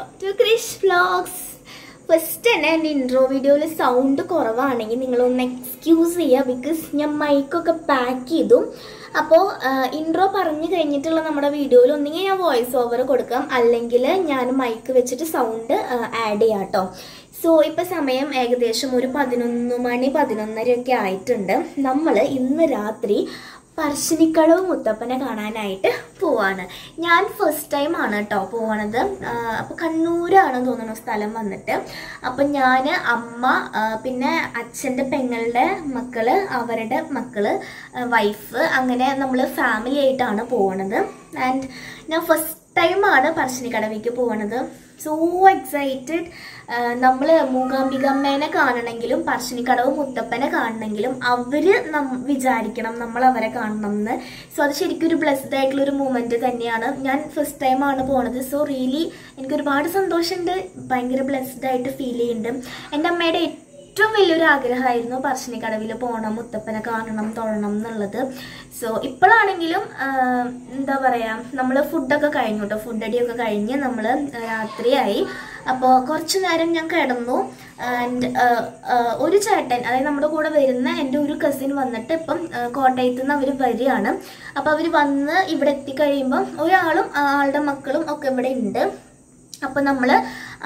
Welcome to Krish vlogs first തന്നെ എൻ്റെ intro വീഡിയോയിൽ സൗണ്ട് കുറവാണെങ്കിൽ നിങ്ങളൊന്ന് എക്സ്ക്യൂസ് ചെയ്യുക ബിക്കോസ് ഞാൻ മൈക്കൊക്കെ പാക്ക് ചെയ്തു അപ്പോൾ ഇൻട്രോ പറഞ്ഞു കഴിഞ്ഞിട്ടുള്ള നമ്മുടെ വീഡിയോയിൽ ഒന്നെങ്കിൽ ഞാൻ വോയിസ് ഓവർ കൊടുക്കാം അല്ലെങ്കിൽ ഞാൻ മൈക്ക് വെച്ചിട്ട് സൗണ്ട് ആഡ് ചെയ്യാം കേട്ടോ സോ ഇപ്പം സമയം ഏകദേശം ഒരു പതിനൊന്ന് മണി പതിനൊന്നരയൊക്കെ ആയിട്ടുണ്ട് നമ്മൾ ഇന്ന് രാത്രി പറശ്ശിനിക്കടവ് മുത്തപ്പനെ കാണാനായിട്ട് പോവാണ് ഞാൻ ഫസ്റ്റ് ടൈം ആണ് കേട്ടോ പോവണത് അപ്പോൾ കണ്ണൂരാണ് തോന്നുന്നു സ്ഥലം വന്നിട്ട് അപ്പം ഞാൻ അമ്മ ആ, പിന്നെ അച്ഛൻ്റെ പെങ്ങളുടെ മക്കള് അവരുടെ മക്കള് വൈഫ് അങ്ങനെ നമ്മൾ ഫാമിലി ആയിട്ടാണ് പോവണത് ആൻഡ് ഞാൻ ഫസ്റ്റ് ടൈമാണ് പറശ്ശിനിക്കടവിലേക്ക് പോകണത് സോ എക്സൈറ്റഡ് നമ്മൾ മൂകാംബികമ്മേനെ കാണണമെങ്കിലും പറശ്ശിനിക്കടവ് മുത്തപ്പനെ കാണണമെങ്കിലും അവര് നം വിചാരിക്കണം നമ്മൾ അവരെ കാണണം എന്ന് സോ അത് ശരിക്കും ഒരു ബ്ലെസ്ഡ് ആയിട്ടുള്ള ഒരു മൂമെന്റ് തന്നെയാണ് ഞാൻ ഫസ്റ്റ് ടൈമാണ് പോണത് സോ റിയലി എനിക്ക് ഒരുപാട് സന്തോഷമുണ്ട് ഭയങ്കര ബ്ലെസ്ഡ് ആയിട്ട് ഫീൽ ചെയ്യുന്നുണ്ട് എൻ്റെ അമ്മയുടെ ഏറ്റവും വലിയൊരു ആഗ്രഹമായിരുന്നു പറശ്ശിനിക്കടവിൽ പോകണം മുത്തപ്പനെ കാണണം തൊഴണം എന്നുള്ളത് സോ ഇപ്പോഴാണെങ്കിലും ആഹ്, എന്താ പറയുക നമ്മൾ ഫുഡൊക്കെ കഴിഞ്ഞു കേട്ടോ ഫുഡ് അടിയൊക്കെ കഴിഞ്ഞ് നമ്മൾ രാത്രിയായി അപ്പോൾ കുറച്ചു നേരം ഞാൻ കിടന്നു ആൻഡ് ഒരു ചേട്ടൻ അതായത് നമ്മുടെ കൂടെ വരുന്ന എൻ്റെ ഒരു കസിൻ വന്നിട്ട് ഇപ്പം ആഹ്, കോട്ടയത്ത് നിന്ന് അവർ വരികയാണ് അപ്പോൾ അവർ വന്ന് ഇവിടെ എത്തിക്കഴിയുമ്പം ഒരാളും ആളുടെ മക്കളും ഒക്കെ ഇവിടെ ഉണ്ട് അപ്പൊ നമ്മള്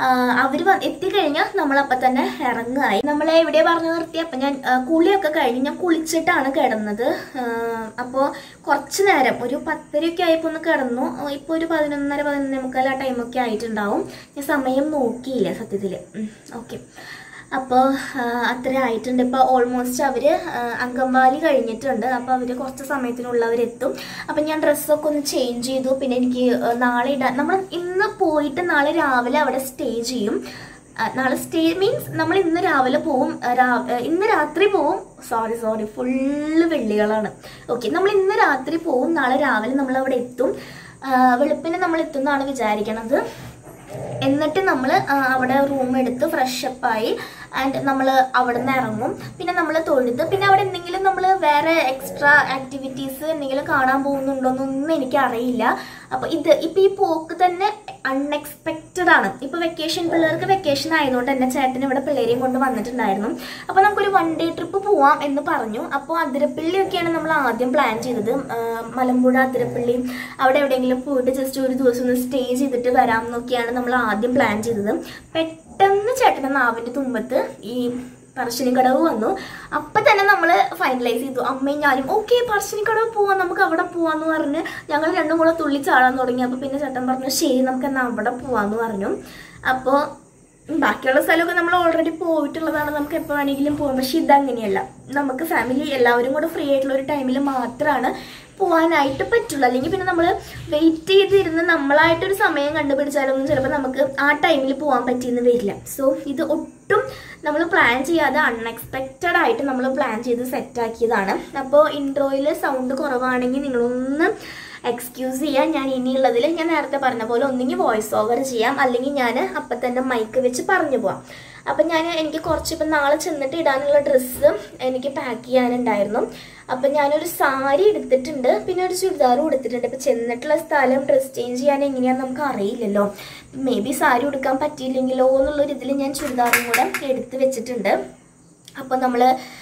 അവർ എത്തിക്കഴിഞ്ഞാൽ നമ്മൾ അപ്പൊ തന്നെ ഇറങ്ങായി നമ്മളെ എവിടെ പറഞ്ഞു നിർത്തി അപ്പൊ ഞാൻ ആ, കുളിയൊക്കെ കഴിഞ്ഞ് ഞാൻ കുളിച്ചിട്ടാണ് കിടന്നത് അപ്പോൾ കുറച്ച് നേരം ഒരു പത്തരയൊക്കെ ആയപ്പോൾ ഒന്ന് കിടന്നു ഇപ്പോൾ ഒരു പതിനൊന്നര പതിനൊന്നേ മുക്കാൽ ആ ടൈമൊക്കെ ആയിട്ടുണ്ടാവും ഞാൻ സമയം നോക്കിയില്ല സത്യത്തിൽ ഓക്കെ അപ്പോൾ അത്ര ആയിട്ടുണ്ട് ഇപ്പോൾ ഓൾമോസ്റ്റ് അവർ അംഗൻവാടി കഴിഞ്ഞിട്ടുണ്ട് അപ്പോൾ അവർ കുറച്ച് സമയത്തിനുള്ളിൽ അവരെത്തും അപ്പം ഞാൻ ഡ്രസ്സൊക്കെ ഒന്ന് ചേഞ്ച് ചെയ്തു പിന്നെ എനിക്ക് ആ, നാളെ ഇടാൻ നമ്മൾ ഇന്ന് പോയിട്ട് നാളെ രാവിലെ അവിടെ സ്റ്റേ ചെയ്യും ആ, നാളെ സ്റ്റേ മീൻസ് നമ്മൾ ഇന്ന് രാവിലെ പോവും ആ, രാ- ആ, ഇന്ന് രാത്രി പോവും സോറി സോറി ഫുള്ള് വെള്ളികളാണ് ഓക്കെ നമ്മൾ ഇന്ന് രാത്രി പോവും നാളെ രാവിലെ നമ്മൾ അവിടെ എത്തും ആ, വെളുപ്പിന് നമ്മൾ എത്തുന്നതാണ് വിചാരിക്കണത് എന്നിട്ട് നമ്മൾ അവിടെ റൂം എടുത്ത് ഫ്രഷ് അപ്പ് ആയി ആൻഡ് നമ്മൾ അവിടെ നിന്ന് ഇറങ്ങും പിന്നെ നമ്മൾ തൊഴുത് പിന്നെ അവിടെ എന്തെങ്കിലും നമ്മൾ വേറെ എക്സ്ട്രാ ആക്ടിവിറ്റീസ് എന്തെങ്കിലും കാണാൻ പോകുന്നുണ്ടോന്നൊന്നും എനിക്ക് അറിയില്ല അപ്പൊ ഇത് ഇപ്പൊ ഈ പോക്ക് തന്നെ അൺഎക്സ്പെക്റ്റഡ് ആണ് ഇപ്പൊ വെക്കേഷൻ പിള്ളേർക്ക് വെക്കേഷൻ ആയതുകൊണ്ട് തന്നെ ചേട്ടൻ ഇവിടെ പിള്ളേരെയും കൊണ്ട് വന്നിട്ടുണ്ടായിരുന്നു അപ്പൊ നമുക്കൊരു വൺ ഡേ ട്രിപ്പ് പോവാം എന്ന് പറഞ്ഞു അപ്പോൾ അതിരപ്പള്ളിയൊക്കെയാണ് നമ്മൾ ആദ്യം പ്ലാൻ ചെയ്തത് ആ, മലമ്പുഴ അതിരപ്പള്ളി അവിടെ എവിടെയെങ്കിലും പോയിട്ട് ജസ്റ്റ് ഒരു ദിവസം ഒന്ന് സ്റ്റേ ചെയ്തിട്ട് വരാം എന്നൊക്കെയാണ് നമ്മൾ ആദ്യം പ്ലാൻ ചെയ്തത് പെട്ടെന്ന് ചേട്ടൻ്റെ നാവിന്റെ തുമ്പത്ത് ഈ പറശ്ശിനിക്കടവ് വന്നു അപ്പൊ തന്നെ നമ്മൾ ഫൈനലൈസ് ചെയ്തു അമ്മയും ഞാനും ഓക്കെ പറശ്ശിനിക്കടവ് പോവാം നമുക്ക് അവിടെ പോവാന്ന് പറഞ്ഞ് ഞങ്ങൾ രണ്ടും കൂടെ തുള്ളി ചാടാൻ തുടങ്ങി അപ്പൊ പിന്നെ ചേട്ടൻ പറഞ്ഞു ശരി നമുക്ക് എന്നാ അവിടെ പോവാന്ന് പറഞ്ഞു അപ്പോൾ ബാക്കിയുള്ള സ്ഥലമൊക്കെ നമ്മൾ ഓൾറെഡി പോയിട്ടുള്ളതാണ് നമുക്ക് എപ്പോൾ വേണമെങ്കിലും പോകാം പക്ഷെ ഇതങ്ങനെയല്ല നമുക്ക് ഫാമിലി എല്ലാവരും കൂടെ ഫ്രീ ആയിട്ടുള്ള ഒരു ടൈമിൽ മാത്രമാണ് പോകാനായിട്ട് പറ്റുള്ളൂ അല്ലെങ്കിൽ പിന്നെ നമ്മൾ വെയിറ്റ് ചെയ്തിരുന്ന് നമ്മളായിട്ടൊരു സമയം കണ്ടുപിടിച്ചാലൊന്നും ചിലപ്പോൾ നമുക്ക് ആ ടൈമിൽ പോകാൻ പറ്റിയെന്ന് വരില്ല സോ ഇത് ഒട്ടും നമ്മൾ പ്ലാൻ ചെയ്യാതെ അൺഎക്സ്പെക്റ്റഡ് ആയിട്ട് നമ്മൾ പ്ലാൻ ചെയ്ത് സെറ്റാക്കിയതാണ് അപ്പോൾ ഇൻട്രോയിൽ സൗണ്ട് കുറവാണെങ്കിൽ നിങ്ങളൊന്ന് എക്സ്ക്യൂസ് ചെയ്യാം ഞാൻ ഇനിയുള്ളതിൽ ഞാൻ നേരത്തെ പറഞ്ഞ പോലെ ഒന്നെങ്കിൽ വോയിസ് ഓവർ ചെയ്യാം അല്ലെങ്കിൽ ഞാൻ അപ്പം തന്നെ മൈക്ക് വെച്ച് പറഞ്ഞു പോവാം അപ്പം ഞാൻ എനിക്ക് കുറച്ച് ഇപ്പം നാളെ ചെന്നിട്ട് ഇടാനുള്ള ഡ്രസ്സ് എനിക്ക് പാക്ക് ചെയ്യാനുണ്ടായിരുന്നു അപ്പം ഞാനൊരു സാരി എടുത്തിട്ടുണ്ട് പിന്നെ ഒരു ചുരിദാറും എടുത്തിട്ടുണ്ട് ഇപ്പം ചെന്നിട്ടുള്ള സ്ഥലം ഡ്രസ് ചേഞ്ച് ചെയ്യാൻ എങ്ങനെയാണെന്ന് നമുക്ക് അറിയില്ലല്ലോ മേ ബി സാരി ഉടുക്കാൻ പറ്റിയില്ലെങ്കിലോ എന്നുള്ളൊരു ഇതിൽ ഞാൻ ചുരിദാറും കൂടെ എടുത്ത് വെച്ചിട്ടുണ്ട് അപ്പോൾ നമ്മൾ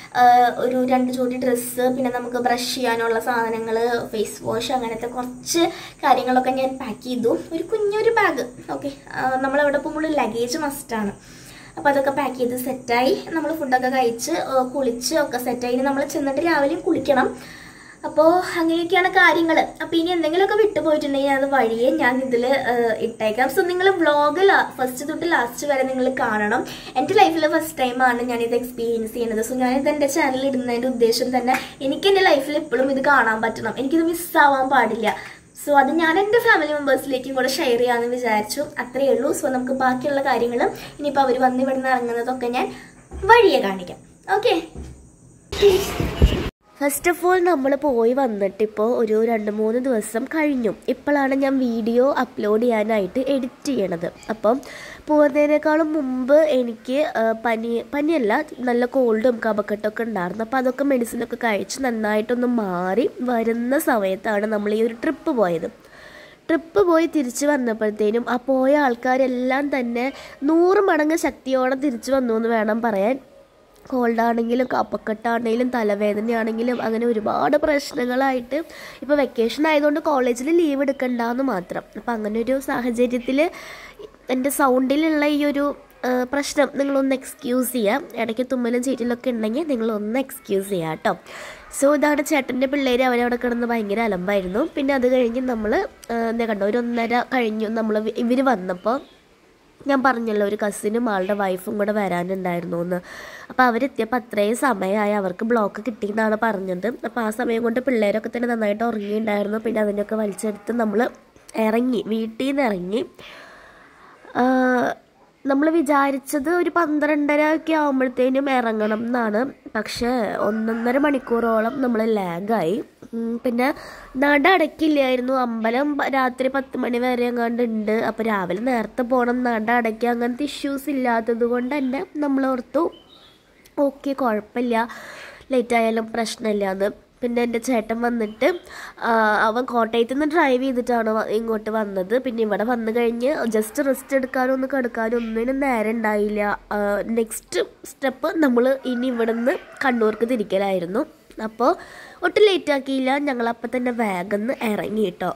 ഒരു രണ്ട് ജോഡി ഡ്രസ്സ് പിന്നെ നമുക്ക് ബ്രഷ് ചെയ്യാനുള്ള സാധനങ്ങൾ ഫേസ് വാഷ് അങ്ങനത്തെ കുറച്ച് കാര്യങ്ങളൊക്കെ ഞാൻ പാക്ക് ചെയ്തു ഒരു കുഞ്ഞൊരു ബാഗ് ഓക്കെ നമ്മളവിടെ പോകുമ്പോൾ ലഗേജ് മസ്റ്റാണ് അപ്പോൾ അതൊക്കെ പാക്ക് ചെയ്ത് സെറ്റായി നമ്മൾ ഫുഡൊക്കെ കഴിച്ച് ആ, കുളിച്ച് ഒക്കെ സെറ്റായി ഇനി നമ്മൾ ചെന്നിട്ട് രാവിലെയും കുളിക്കണം അപ്പോൾ അങ്ങനെയൊക്കെയാണ് കാര്യങ്ങൾ അപ്പോൾ ഇനി എന്തെങ്കിലുമൊക്കെ വിട്ടുപോയിട്ടുണ്ടെങ്കിൽ അത് വഴിയെ ഞാൻ ഇതിൽ ഇട്ടേക്കാം സോ നിങ്ങൾ വ്ളോഗ് ഫസ്റ്റ് തൊട്ട് ലാസ്റ്റ് വരെ നിങ്ങൾ കാണണം എൻ്റെ ലൈഫിൽ ഫസ്റ്റ് ടൈമാണ് ഞാൻ ഇത് എക്സ്പീരിയൻസ് ചെയ്യുന്നത് സോ ഞാനിത് എൻ്റെ ചാനലിൽ ഇടുന്നതിൻ്റെ ഉദ്ദേശം തന്നെ എനിക്ക് എൻ്റെ ലൈഫിൽ എപ്പോഴും ഇത് കാണാൻ പറ്റണം എനിക്കിത് മിസ്സാവാൻ പാടില്ല സോ അത് ഞാൻ എൻ്റെ ഫാമിലി മെമ്പേഴ്സിലേക്കും കൂടെ ഷെയർ ചെയ്യാമെന്ന് വിചാരിച്ചു അത്രയേ ഉള്ളൂ സോ നമുക്ക് ബാക്കിയുള്ള കാര്യങ്ങൾ ഇനിയിപ്പോൾ അവർ വന്ന് ഇവിടെ നിന്ന് ഇറങ്ങുന്നതൊക്കെ ഞാൻ വഴിയെ കാണിക്കാം ഓക്കെ ഫസ്റ്റ് ഓഫ് ഓൾ നമ്മൾ പോയി വന്നിട്ട് ഇപ്പോൾ ഒരു രണ്ട് മൂന്ന് ദിവസം കഴിഞ്ഞു ഇപ്പോഴാണ് ഞാൻ വീഡിയോ അപ്ലോഡ് ചെയ്യാനായിട്ട് എഡിറ്റ് ചെയ്യണത് അപ്പം പോകുന്നതിനേക്കാളും മുമ്പ് എനിക്ക് ആ, പനി പനിയല്ല നല്ല കോൾഡും കഫക്കെട്ടൊക്കെ ഉണ്ടായിരുന്നു അപ്പോൾ അതൊക്കെ മെഡിസിനൊക്കെ കഴിച്ച് നന്നായിട്ടൊന്ന് മാറി വരുന്ന സമയത്താണ് നമ്മൾ ഈ ഒരു ട്രിപ്പ് പോയത് ട്രിപ്പ് പോയി തിരിച്ചു വന്നപ്പോഴത്തേനും ആ പോയ ആൾക്കാരെല്ലാം തന്നെ നൂറ് മടങ്ങ് ശക്തിയോടെ തിരിച്ചു വന്നു എന്ന് വേണം പറയാൻ കോൾഡ് ആണെങ്കിലും കപ്പക്കെട്ടാണെങ്കിലും തലവേദനയാണെങ്കിലും അങ്ങനെ ഒരുപാട് പ്രശ്നങ്ങളായിട്ട് ഇപ്പോൾ വെക്കേഷൻ ആയതുകൊണ്ട് കോളേജിൽ ലീവ് എടുക്കണ്ടെന്ന് മാത്രം അപ്പം അങ്ങനെ ഒരു സാഹചര്യത്തിൽ എൻ്റെ സൗണ്ടിലുള്ള ഈ ഒരു ആ, പ്രശ്നം നിങ്ങളൊന്ന് എക്സ്ക്യൂസ് ചെയ്യാം ഇടയ്ക്ക് തുമ്മലും ചീറ്റലൊക്കെ ഉണ്ടെങ്കിൽ നിങ്ങളൊന്ന് എക്സ്ക്യൂസ് ചെയ്യാം കേട്ടോ സോ ഇതാണ് ചേട്ടൻ്റെ പിള്ളേർ അവരവിടെ കിടന്ന് ഭയങ്കര അലമ്പായിരുന്നു പിന്നെ അത് കഴിഞ്ഞ് നമ്മൾ എന്താ കണ്ടോ ഒരു ഒന്നര കഴിഞ്ഞു നമ്മൾ ഇവർ വന്നപ്പോൾ ഞാൻ പറഞ്ഞല്ലോ ഒരു കസിനും ആളുടെ വൈഫും കൂടെ വരാനുണ്ടായിരുന്നു എന്ന് അപ്പോൾ അവരെത്തിയപ്പോൾ അത്രയും സമയമായി അവർക്ക് ബ്ലോക്ക് കിട്ടിയെന്നാണ് പറഞ്ഞത് അപ്പോൾ ആ സമയം കൊണ്ട് പിള്ളേരൊക്കെ തന്നെ നന്നായിട്ട് ഉറങ്ങിയിട്ടുണ്ടായിരുന്നു പിന്നെ അതിനൊക്കെ വലിച്ചെടുത്ത് നമ്മൾ ഇറങ്ങി വീട്ടിൽ നിന്ന് ഇറങ്ങി നമ്മൾ വിചാരിച്ചത് ഒരു പന്ത്രണ്ടര ഒക്കെ ആകുമ്പോഴത്തേനും ഇറങ്ങണം എന്നാണ് പക്ഷേ ഒന്നൊന്നര മണിക്കൂറോളം നമ്മൾ ലാഗായി ഉം, പിന്നെ നട അടയ്ക്കില്ലായിരുന്നു അമ്പലം പ- രാത്രി പത്ത് മണി വരെ എങ്ങാണ്ട് ഉണ്ട് അപ്പോൾ രാവിലെ നേരത്തെ പോകണം നട അടയ്ക്കുക അങ്ങനത്തെ ഇഷ്യൂസ് ഇല്ലാത്തത് കൊണ്ട് തന്നെ നമ്മൾ ഓർത്തു ഓക്കെ കുഴപ്പമില്ല ലേറ്റ് ആയാലും പ്രശ്നമില്ല എന്ന് പിന്നെ എൻ്റെ ചേട്ടൻ വന്നിട്ട് ആ, അവൻ കോട്ടയത്ത് നിന്ന് ഡ്രൈവ് ചെയ്തിട്ടാണ് വ- ഇങ്ങോട്ട് വന്നത് പിന്നെ ഇവിടെ വന്നു കഴിഞ്ഞ് ജസ്റ്റ് റെസ്റ്റ് എടുക്കാനോ ഒന്ന് കിടക്കാനോ ഒന്നിനും നേരം ഉണ്ടായില്ല നെക്സ്റ്റ് സ്റ്റെപ്പ് നമ്മൾ ഇനി ഇവിടുന്ന് കണ്ണൂർക്ക് തിരിക്കലായിരുന്നു അപ്പോൾ ഒട്ടും ലേറ്റ് ആക്കിയില്ല ഞങ്ങൾ അപ്പം തന്നെ വേഗം ഇറങ്ങി കേട്ടോ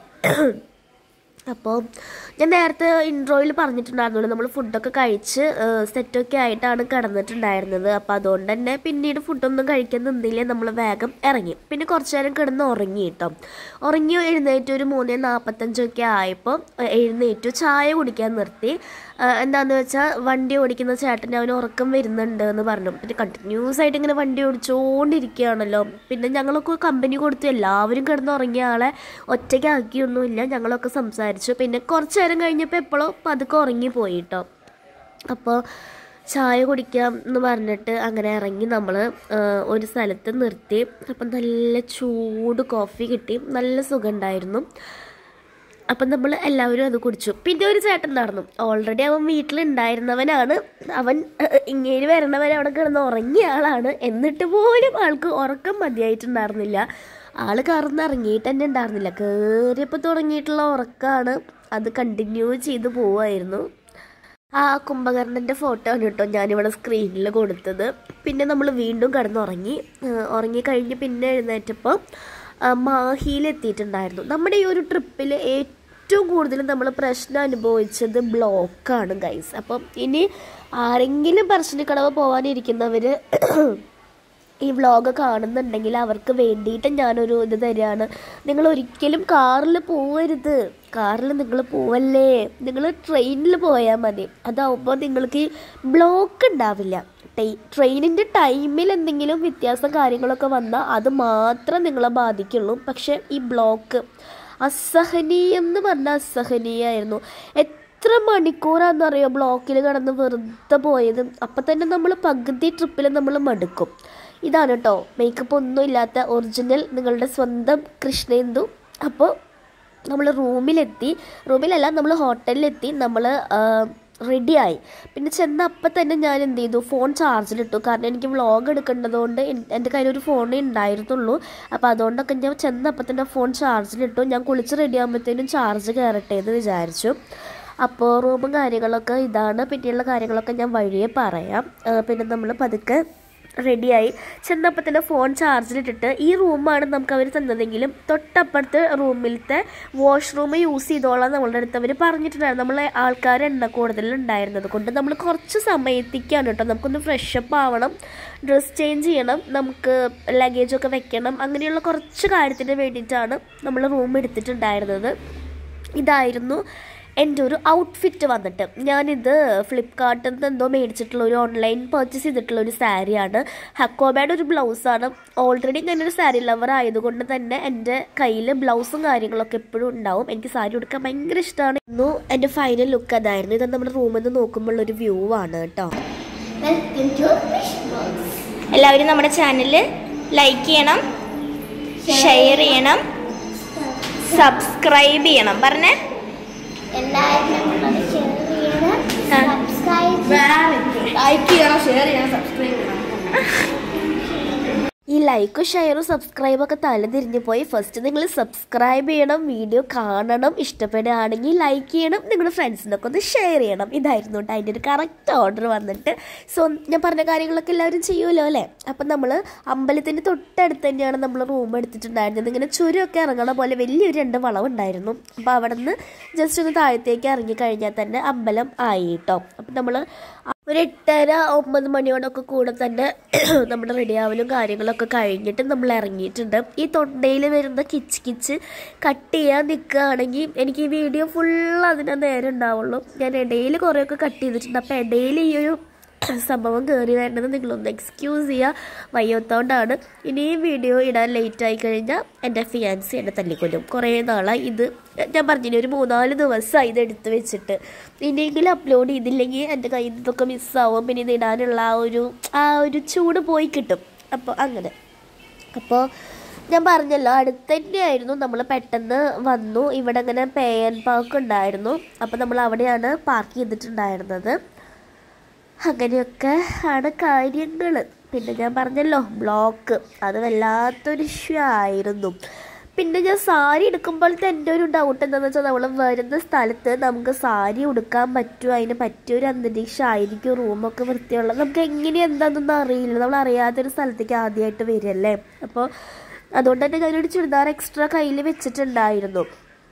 അപ്പോൾ ഞാൻ നേരത്തെ ഇൻട്രോയിൽ പറഞ്ഞിട്ടുണ്ടായിരുന്നല്ലോ നമ്മൾ ഫുഡൊക്കെ കഴിച്ച് സെറ്റൊക്കെ ആയിട്ടാണ് കിടന്നിട്ടുണ്ടായിരുന്നത് അപ്പോൾ അതുകൊണ്ട് തന്നെ പിന്നീട് ഫുഡൊന്നും കഴിക്കാൻ നിന്നില്ല നമ്മൾ വേഗം ഇറങ്ങി പിന്നെ കുറച്ച് നേരം കിടന്ന് ഉറങ്ങി കേട്ടോ ഉറങ്ങി എഴുന്നേറ്റ് ഒരു മൂന്ന് നാൽപ്പത്തഞ്ചൊക്കെ ആയപ്പോൾ എഴുന്നേറ്റു ചായ കുടിക്കാൻ നിർത്തി ആ, എന്താന്ന് വെച്ചാൽ വണ്ടി ഓടിക്കുന്ന ചേട്ടൻ അവന് ഉറക്കം വരുന്നുണ്ട് എന്ന് പറഞ്ഞു പിന്നെ കണ്ടിന്യൂസ് ആയിട്ട് ഇങ്ങനെ വണ്ടി ഓടിച്ചുകൊണ്ടിരിക്കുകയാണല്ലോ പിന്നെ ഞങ്ങളൊക്കെ കമ്പനി കൊടുത്തു എല്ലാവരും കിടന്നുറങ്ങിയ ആളെ ഒറ്റയ്ക്കാക്കിയൊന്നുമില്ല ഞങ്ങളൊക്കെ സംസാരിച്ചു പിന്നെ കുറച്ച് നേരം കഴിഞ്ഞപ്പോൾ എപ്പോഴോ പതുക്കെ ഉറങ്ങിപ്പോയി കേട്ടോ അപ്പോൾ ചായ കുടിക്കാം എന്ന് പറഞ്ഞിട്ട് അങ്ങനെ ഇറങ്ങി നമ്മൾ ഒരു സ്ഥലത്ത് നിർത്തി അപ്പം നല്ല ചൂട് കോഫി കിട്ടി നല്ല സുഖമുണ്ടായിരുന്നു അപ്പം നമ്മൾ എല്ലാവരും അത് കുടിച്ചു പിന്നെ ഒരു ചേട്ടൻ നടന്നു ഓൾറെഡി അവൻ വീട്ടിലുണ്ടായിരുന്നവനാണ് അവൻ ഏഹ്, ഇങ്ങേര് വരണവരെ അവിടെ കിടന്ന് ഉറങ്ങിയ ആളാണ് എന്നിട്ട് പോലും ആൾക്ക് ഉറക്കം മതിയായിട്ടുണ്ടായിരുന്നില്ല ആള് കറന്ന് ഇറങ്ങിയിട്ട് തന്നെ ഉണ്ടായിരുന്നില്ല കയറിയപ്പോൾ തുടങ്ങിയിട്ടുള്ള ഉറക്കമാണ് അത് കണ്ടിന്യൂ ചെയ്ത് പോവായിരുന്നു ആ കുംഭകർണൻ്റെ ഫോട്ടോ ആണ് കേട്ടോ ഞാനിവിടെ സ്ക്രീനിൽ കൊടുത്തത് പിന്നെ നമ്മൾ വീണ്ടും കിടന്നുറങ്ങി ഏഹ് ഉറങ്ങിക്കഴിഞ്ഞ് പിന്നെ എഴുന്നേറ്റപ്പോൾ മാഹിയിലെത്തിയിട്ടുണ്ടായിരുന്നു നമ്മുടെ ഈ ഒരു ട്രിപ്പിൽ ഏറ്റവും കൂടുതൽ നമ്മൾ പ്രശ്നം അനുഭവിച്ചത് ബ്ലോക്കാണ് ഗൈസ് അപ്പം ഇനി ആരെങ്കിലും പറശ്ശിനിക്കടവ് പോകാനിരിക്കുന്നവർ ഈ വ്ളോഗ് കാണുന്നുണ്ടെങ്കിൽ അവർക്ക് വേണ്ടിയിട്ട് ഞാനൊരു ഇത് തരികയാണ് നിങ്ങൾ ഒരിക്കലും കാറിൽ പോവരുത് കാറിൽ നിങ്ങൾ പോവല്ലേ നിങ്ങൾ ട്രെയിനിൽ പോയാൽ മതി അതാവുമ്പോൾ നിങ്ങൾക്ക് ഈ ബ്ലോക്ക് ഉണ്ടാവില്ല ട്രെയിനിൻ്റെ ടൈമിൽ എന്തെങ്കിലും വ്യത്യാസം കാര്യങ്ങളൊക്കെ വന്നാൽ അത് മാത്രം നിങ്ങളെ ബാധിക്കുള്ളൂ പക്ഷെ ഈ ബ്ലോക്ക് അസഹനീയം എന്ന് പറഞ്ഞാൽ അസഹനീയമായിരുന്നു എത്ര മണിക്കൂറാണെന്നറിയോ ബ്ലോക്കിൽ കിടന്ന് വെറുതെ പോയത് അപ്പം തന്നെ നമ്മൾ പകുതി ട്രിപ്പിൽ നമ്മൾ മടുക്കും ഇതാണ് കേട്ടോ മേക്കപ്പ് ഒന്നും ഇല്ലാത്ത ഒറിജിനൽ നിങ്ങളുടെ സ്വന്തം കൃഷ്ണേന്ദു അപ്പോൾ നമ്മൾ റൂമിലെത്തി റൂമിലല്ല നമ്മൾ ഹോട്ടലിലെത്തി നമ്മൾ റെഡിയായി പിന്നെ ചെന്ന അപ്പം തന്നെ ഞാൻ എന്ത് ചെയ്തു ഫോൺ ചാർജിലിട്ടു കാരണം എനിക്ക് വ്ളോഗ് എടുക്കേണ്ടതുകൊണ്ട് എൻ- എൻ്റെ കയ്യിൽ ഒരു ഫോണേ ഉണ്ടായിരുന്നുള്ളൂ അപ്പോൾ അതുകൊണ്ടൊക്കെ ഞാൻ ചെന്നപ്പം തന്നെ ഫോൺ ചാർജിലിട്ടു ഞാൻ കുളിച്ച് റെഡി ആകുമ്പോഴത്തേനും ചാർജ് കയറട്ടെ എന്ന് വിചാരിച്ചു അപ്പോൾ റൂമും കാര്യങ്ങളൊക്കെ ഇതാണ് പിന്നെയുള്ള കാര്യങ്ങളൊക്കെ ഞാൻ വഴിയെ പറയാം ആ, പിന്നെ നമ്മൾ പതുക്കെ റെഡിയായി ചെന്നപ്പോൾ തന്നെ ഫോൺ ചാർജിലിട്ടിട്ട് ഈ റൂമാണ് നമുക്ക് അവർ തന്നതെങ്കിലും തൊട്ടപ്പുറത്ത് റൂമിലത്തെ വാഷ്റൂം യൂസ് ചെയ്തോളാം നമ്മളുടെ അടുത്ത് അവർ പറഞ്ഞിട്ടുണ്ടായിരുന്നു നമ്മളെ ആൾക്കാർ എണ്ണ കൂടുതലുണ്ടായിരുന്നത് കൊണ്ട് നമ്മൾ കുറച്ച് സമയത്തേക്കാണ് കേട്ടോ നമുക്കൊന്ന് ഫ്രഷപ്പ് ആവണം ഡ്രസ് ചേഞ്ച് ചെയ്യണം നമുക്ക് ലഗേജൊക്കെ വെക്കണം അങ്ങനെയുള്ള കുറച്ച് കാര്യത്തിന് വേണ്ടിയിട്ടാണ് നമ്മൾ റൂം എടുത്തിട്ടുണ്ടായിരുന്നത് ഇതായിരുന്നു എൻ്റെ ഒരു ഔട്ട്ഫിറ്റ് വന്നിട്ട് ഞാനിത് ഫ്ലിപ്കാർട്ടിൽ നിന്ന് എന്തോ മേടിച്ചിട്ടുള്ള ഒരു ഓൺലൈൻ പർച്ചേസ് ചെയ്തിട്ടുള്ള ഒരു സാരിയാണ് ഹക്കോബയുടെ ഒരു ബ്ലൗസാണ് ഓൾറെഡി ഞാനൊരു സാരി ലവർ ആയതുകൊണ്ട് തന്നെ എൻ്റെ കയ്യിൽ ബ്ലൗസും കാര്യങ്ങളൊക്കെ എപ്പോഴും ഉണ്ടാവും എനിക്ക് സാരി ഉടുക്കാൻ ഭയങ്കര ഇഷ്ടമാണ് ഇന്നു എൻ്റെ ഫൈനൽ ലുക്ക് അതായിരുന്നു ഇത് നമ്മുടെ റൂമിൽ നിന്ന് നോക്കുമ്പോൾ ഒരു വ്യൂ ആണ് കേട്ടോ വെൽക്കം ടു ഫിഷ് ബോക്സ് എല്ലാവരും നമ്മുടെ ചാനൽ ലൈക്ക് ചെയ്യണം ഷെയർ ചെയ്യണം സബ്സ്ക്രൈബ് ചെയ്യണം പറഞ്ഞേ എല്ലാവരും നമ്മളോട് ഷെയർ ചെയ്യണം ആ. സബ്സ്ക്രൈബ് ലൈക്ക് ചെയ്യണം ഷെയർ ചെയ്യണം സബ്സ്ക്രൈബ് ചെയ്യണം ഈ ലൈക്കും ഷെയറും സബ്സ്ക്രൈബും ഒക്കെ തല തിരിഞ്ഞു പോയി ഫസ്റ്റ് നിങ്ങൾ സബ്സ്ക്രൈബ് ചെയ്യണം വീഡിയോ കാണണം ഇഷ്ടപ്പെടുകയാണെങ്കിൽ ലൈക്ക് ചെയ്യണം നിങ്ങളുടെ ഫ്രണ്ട്സിനൊക്കെ ഒന്ന് ഷെയർ ചെയ്യണം ഇതായിരുന്നു കേട്ടോ അതിൻ്റെ ഒരു കറക്റ്റ് ഓർഡർ വന്നിട്ട് സോ ഞാൻ പറഞ്ഞ കാര്യങ്ങളൊക്കെ എല്ലാവരും ചെയ്യുമല്ലോ അല്ലേ അപ്പം നമ്മൾ അമ്പലത്തിൻ്റെ തൊട്ടടുത്ത് തന്നെയാണ് നമ്മൾ റൂം എടുത്തിട്ടുണ്ടായിരുന്നത് ഇങ്ങനെ ചുരമൊക്കെ ഇറങ്ങണ പോലെ വലിയൊരു രണ്ട് വളവുണ്ടായിരുന്നു അപ്പോൾ അവിടെ നിന്ന് ജസ്റ്റ് ഒന്ന് താഴത്തേക്ക് ഇറങ്ങി കഴിഞ്ഞാൽ തന്നെ അമ്പലം ആയി കേട്ടോ അപ്പം നമ്മൾ ഒരു എട്ടര ഒമ്പത് മണിയോടൊക്കെ കൂടെ തന്നെ നമ്മുടെ റെഡിയാവലും കാര്യങ്ങളൊക്കെ കഴിഞ്ഞിട്ട് നമ്മൾ ഇറങ്ങിയിട്ടുണ്ട് ഈ തൊണ്ടയിൽ വരുന്ന കിച്ച് കിച്ച് കട്ട് ചെയ്യാൻ നിൽക്കുകയാണെങ്കിൽ എനിക്ക് ഈ വീഡിയോ ഫുൾ അതിന് നേരം ഉണ്ടാവുള്ളൂ ഞാൻ ഇടയിൽ കുറേയൊക്കെ കട്ട് ചെയ്തിട്ടുണ്ട് അപ്പോൾ ഇടയിൽ ഈ ഒരു സംഭവം കയറി വരുന്നത് നിങ്ങളൊന്ന് എക്സ്ക്യൂസ് ചെയ്യുക വയ്യാത്തോണ്ടാണ് ഇനി ഈ വീഡിയോ ഇടാൻ ലേറ്റ് ആയി കഴിഞ്ഞാൽ എൻ്റെ ഫിയാൻസി എന്നെ തല്ലിക്കൊല്ലും കുറേ നാളായി ഇത് ഞാൻ പറഞ്ഞില്ലേ ഒരു മൂന്നാല് ദിവസമായി ഇത് എടുത്ത് വെച്ചിട്ട് ഇനിയെങ്കിലും അപ്ലോഡ് ചെയ്തില്ലെങ്കിൽ എൻ്റെ കയ്യിൽ നിന്നൊക്കെ മിസ്സാവും പിന്നെ ഇത് ഇടാനുള്ള ആ ഒരു ആ ഒരു ചൂട് പോയി കിട്ടും അപ്പോൾ അങ്ങനെ അപ്പോൾ ഞാൻ പറഞ്ഞല്ലോ അടുത്ത് തന്നെയായിരുന്നു നമ്മൾ പെട്ടെന്ന് വന്നു ഇവിടെ ഇങ്ങനെ പേയൻ പാർക്ക് ഉണ്ടായിരുന്നു അപ്പോൾ നമ്മൾ അവിടെയാണ് പാർക്ക് ചെയ്തിട്ടുണ്ടായിരുന്നത് അങ്ങനെയൊക്കെ ആണ് കാര്യങ്ങൾ പിന്നെ ഞാൻ പറഞ്ഞല്ലോ ബ്ലോക്ക് അത് വല്ലാത്തൊരു ഇഷ്യൂ ആയിരുന്നു പിന്നെ ഞാൻ സാരി എടുക്കുമ്പോഴത്തെ എൻ്റെ ഒരു ഡൗട്ട് എന്താണെന്ന് വെച്ചാൽ നമ്മൾ വരുന്ന സ്ഥലത്ത് നമുക്ക് സാരി ഉടുക്കാൻ പറ്റുമോ അതിന് പറ്റിയൊരു അന്തരീക്ഷം ആയിരിക്കും റൂമൊക്കെ വൃത്തിയുള്ളത് നമുക്ക് എങ്ങനെ എന്താണെന്നൊന്നും അറിയില്ല നമ്മൾ അറിയാത്തൊരു സ്ഥലത്തേക്ക് ആദ്യമായിട്ട് വരികയല്ലേ അപ്പോൾ അതുകൊണ്ട് തന്നെ ഞാനൊരു ചുരിദാർ എക്സ്ട്രാ കയ്യിൽ വെച്ചിട്ടുണ്ടായിരുന്നു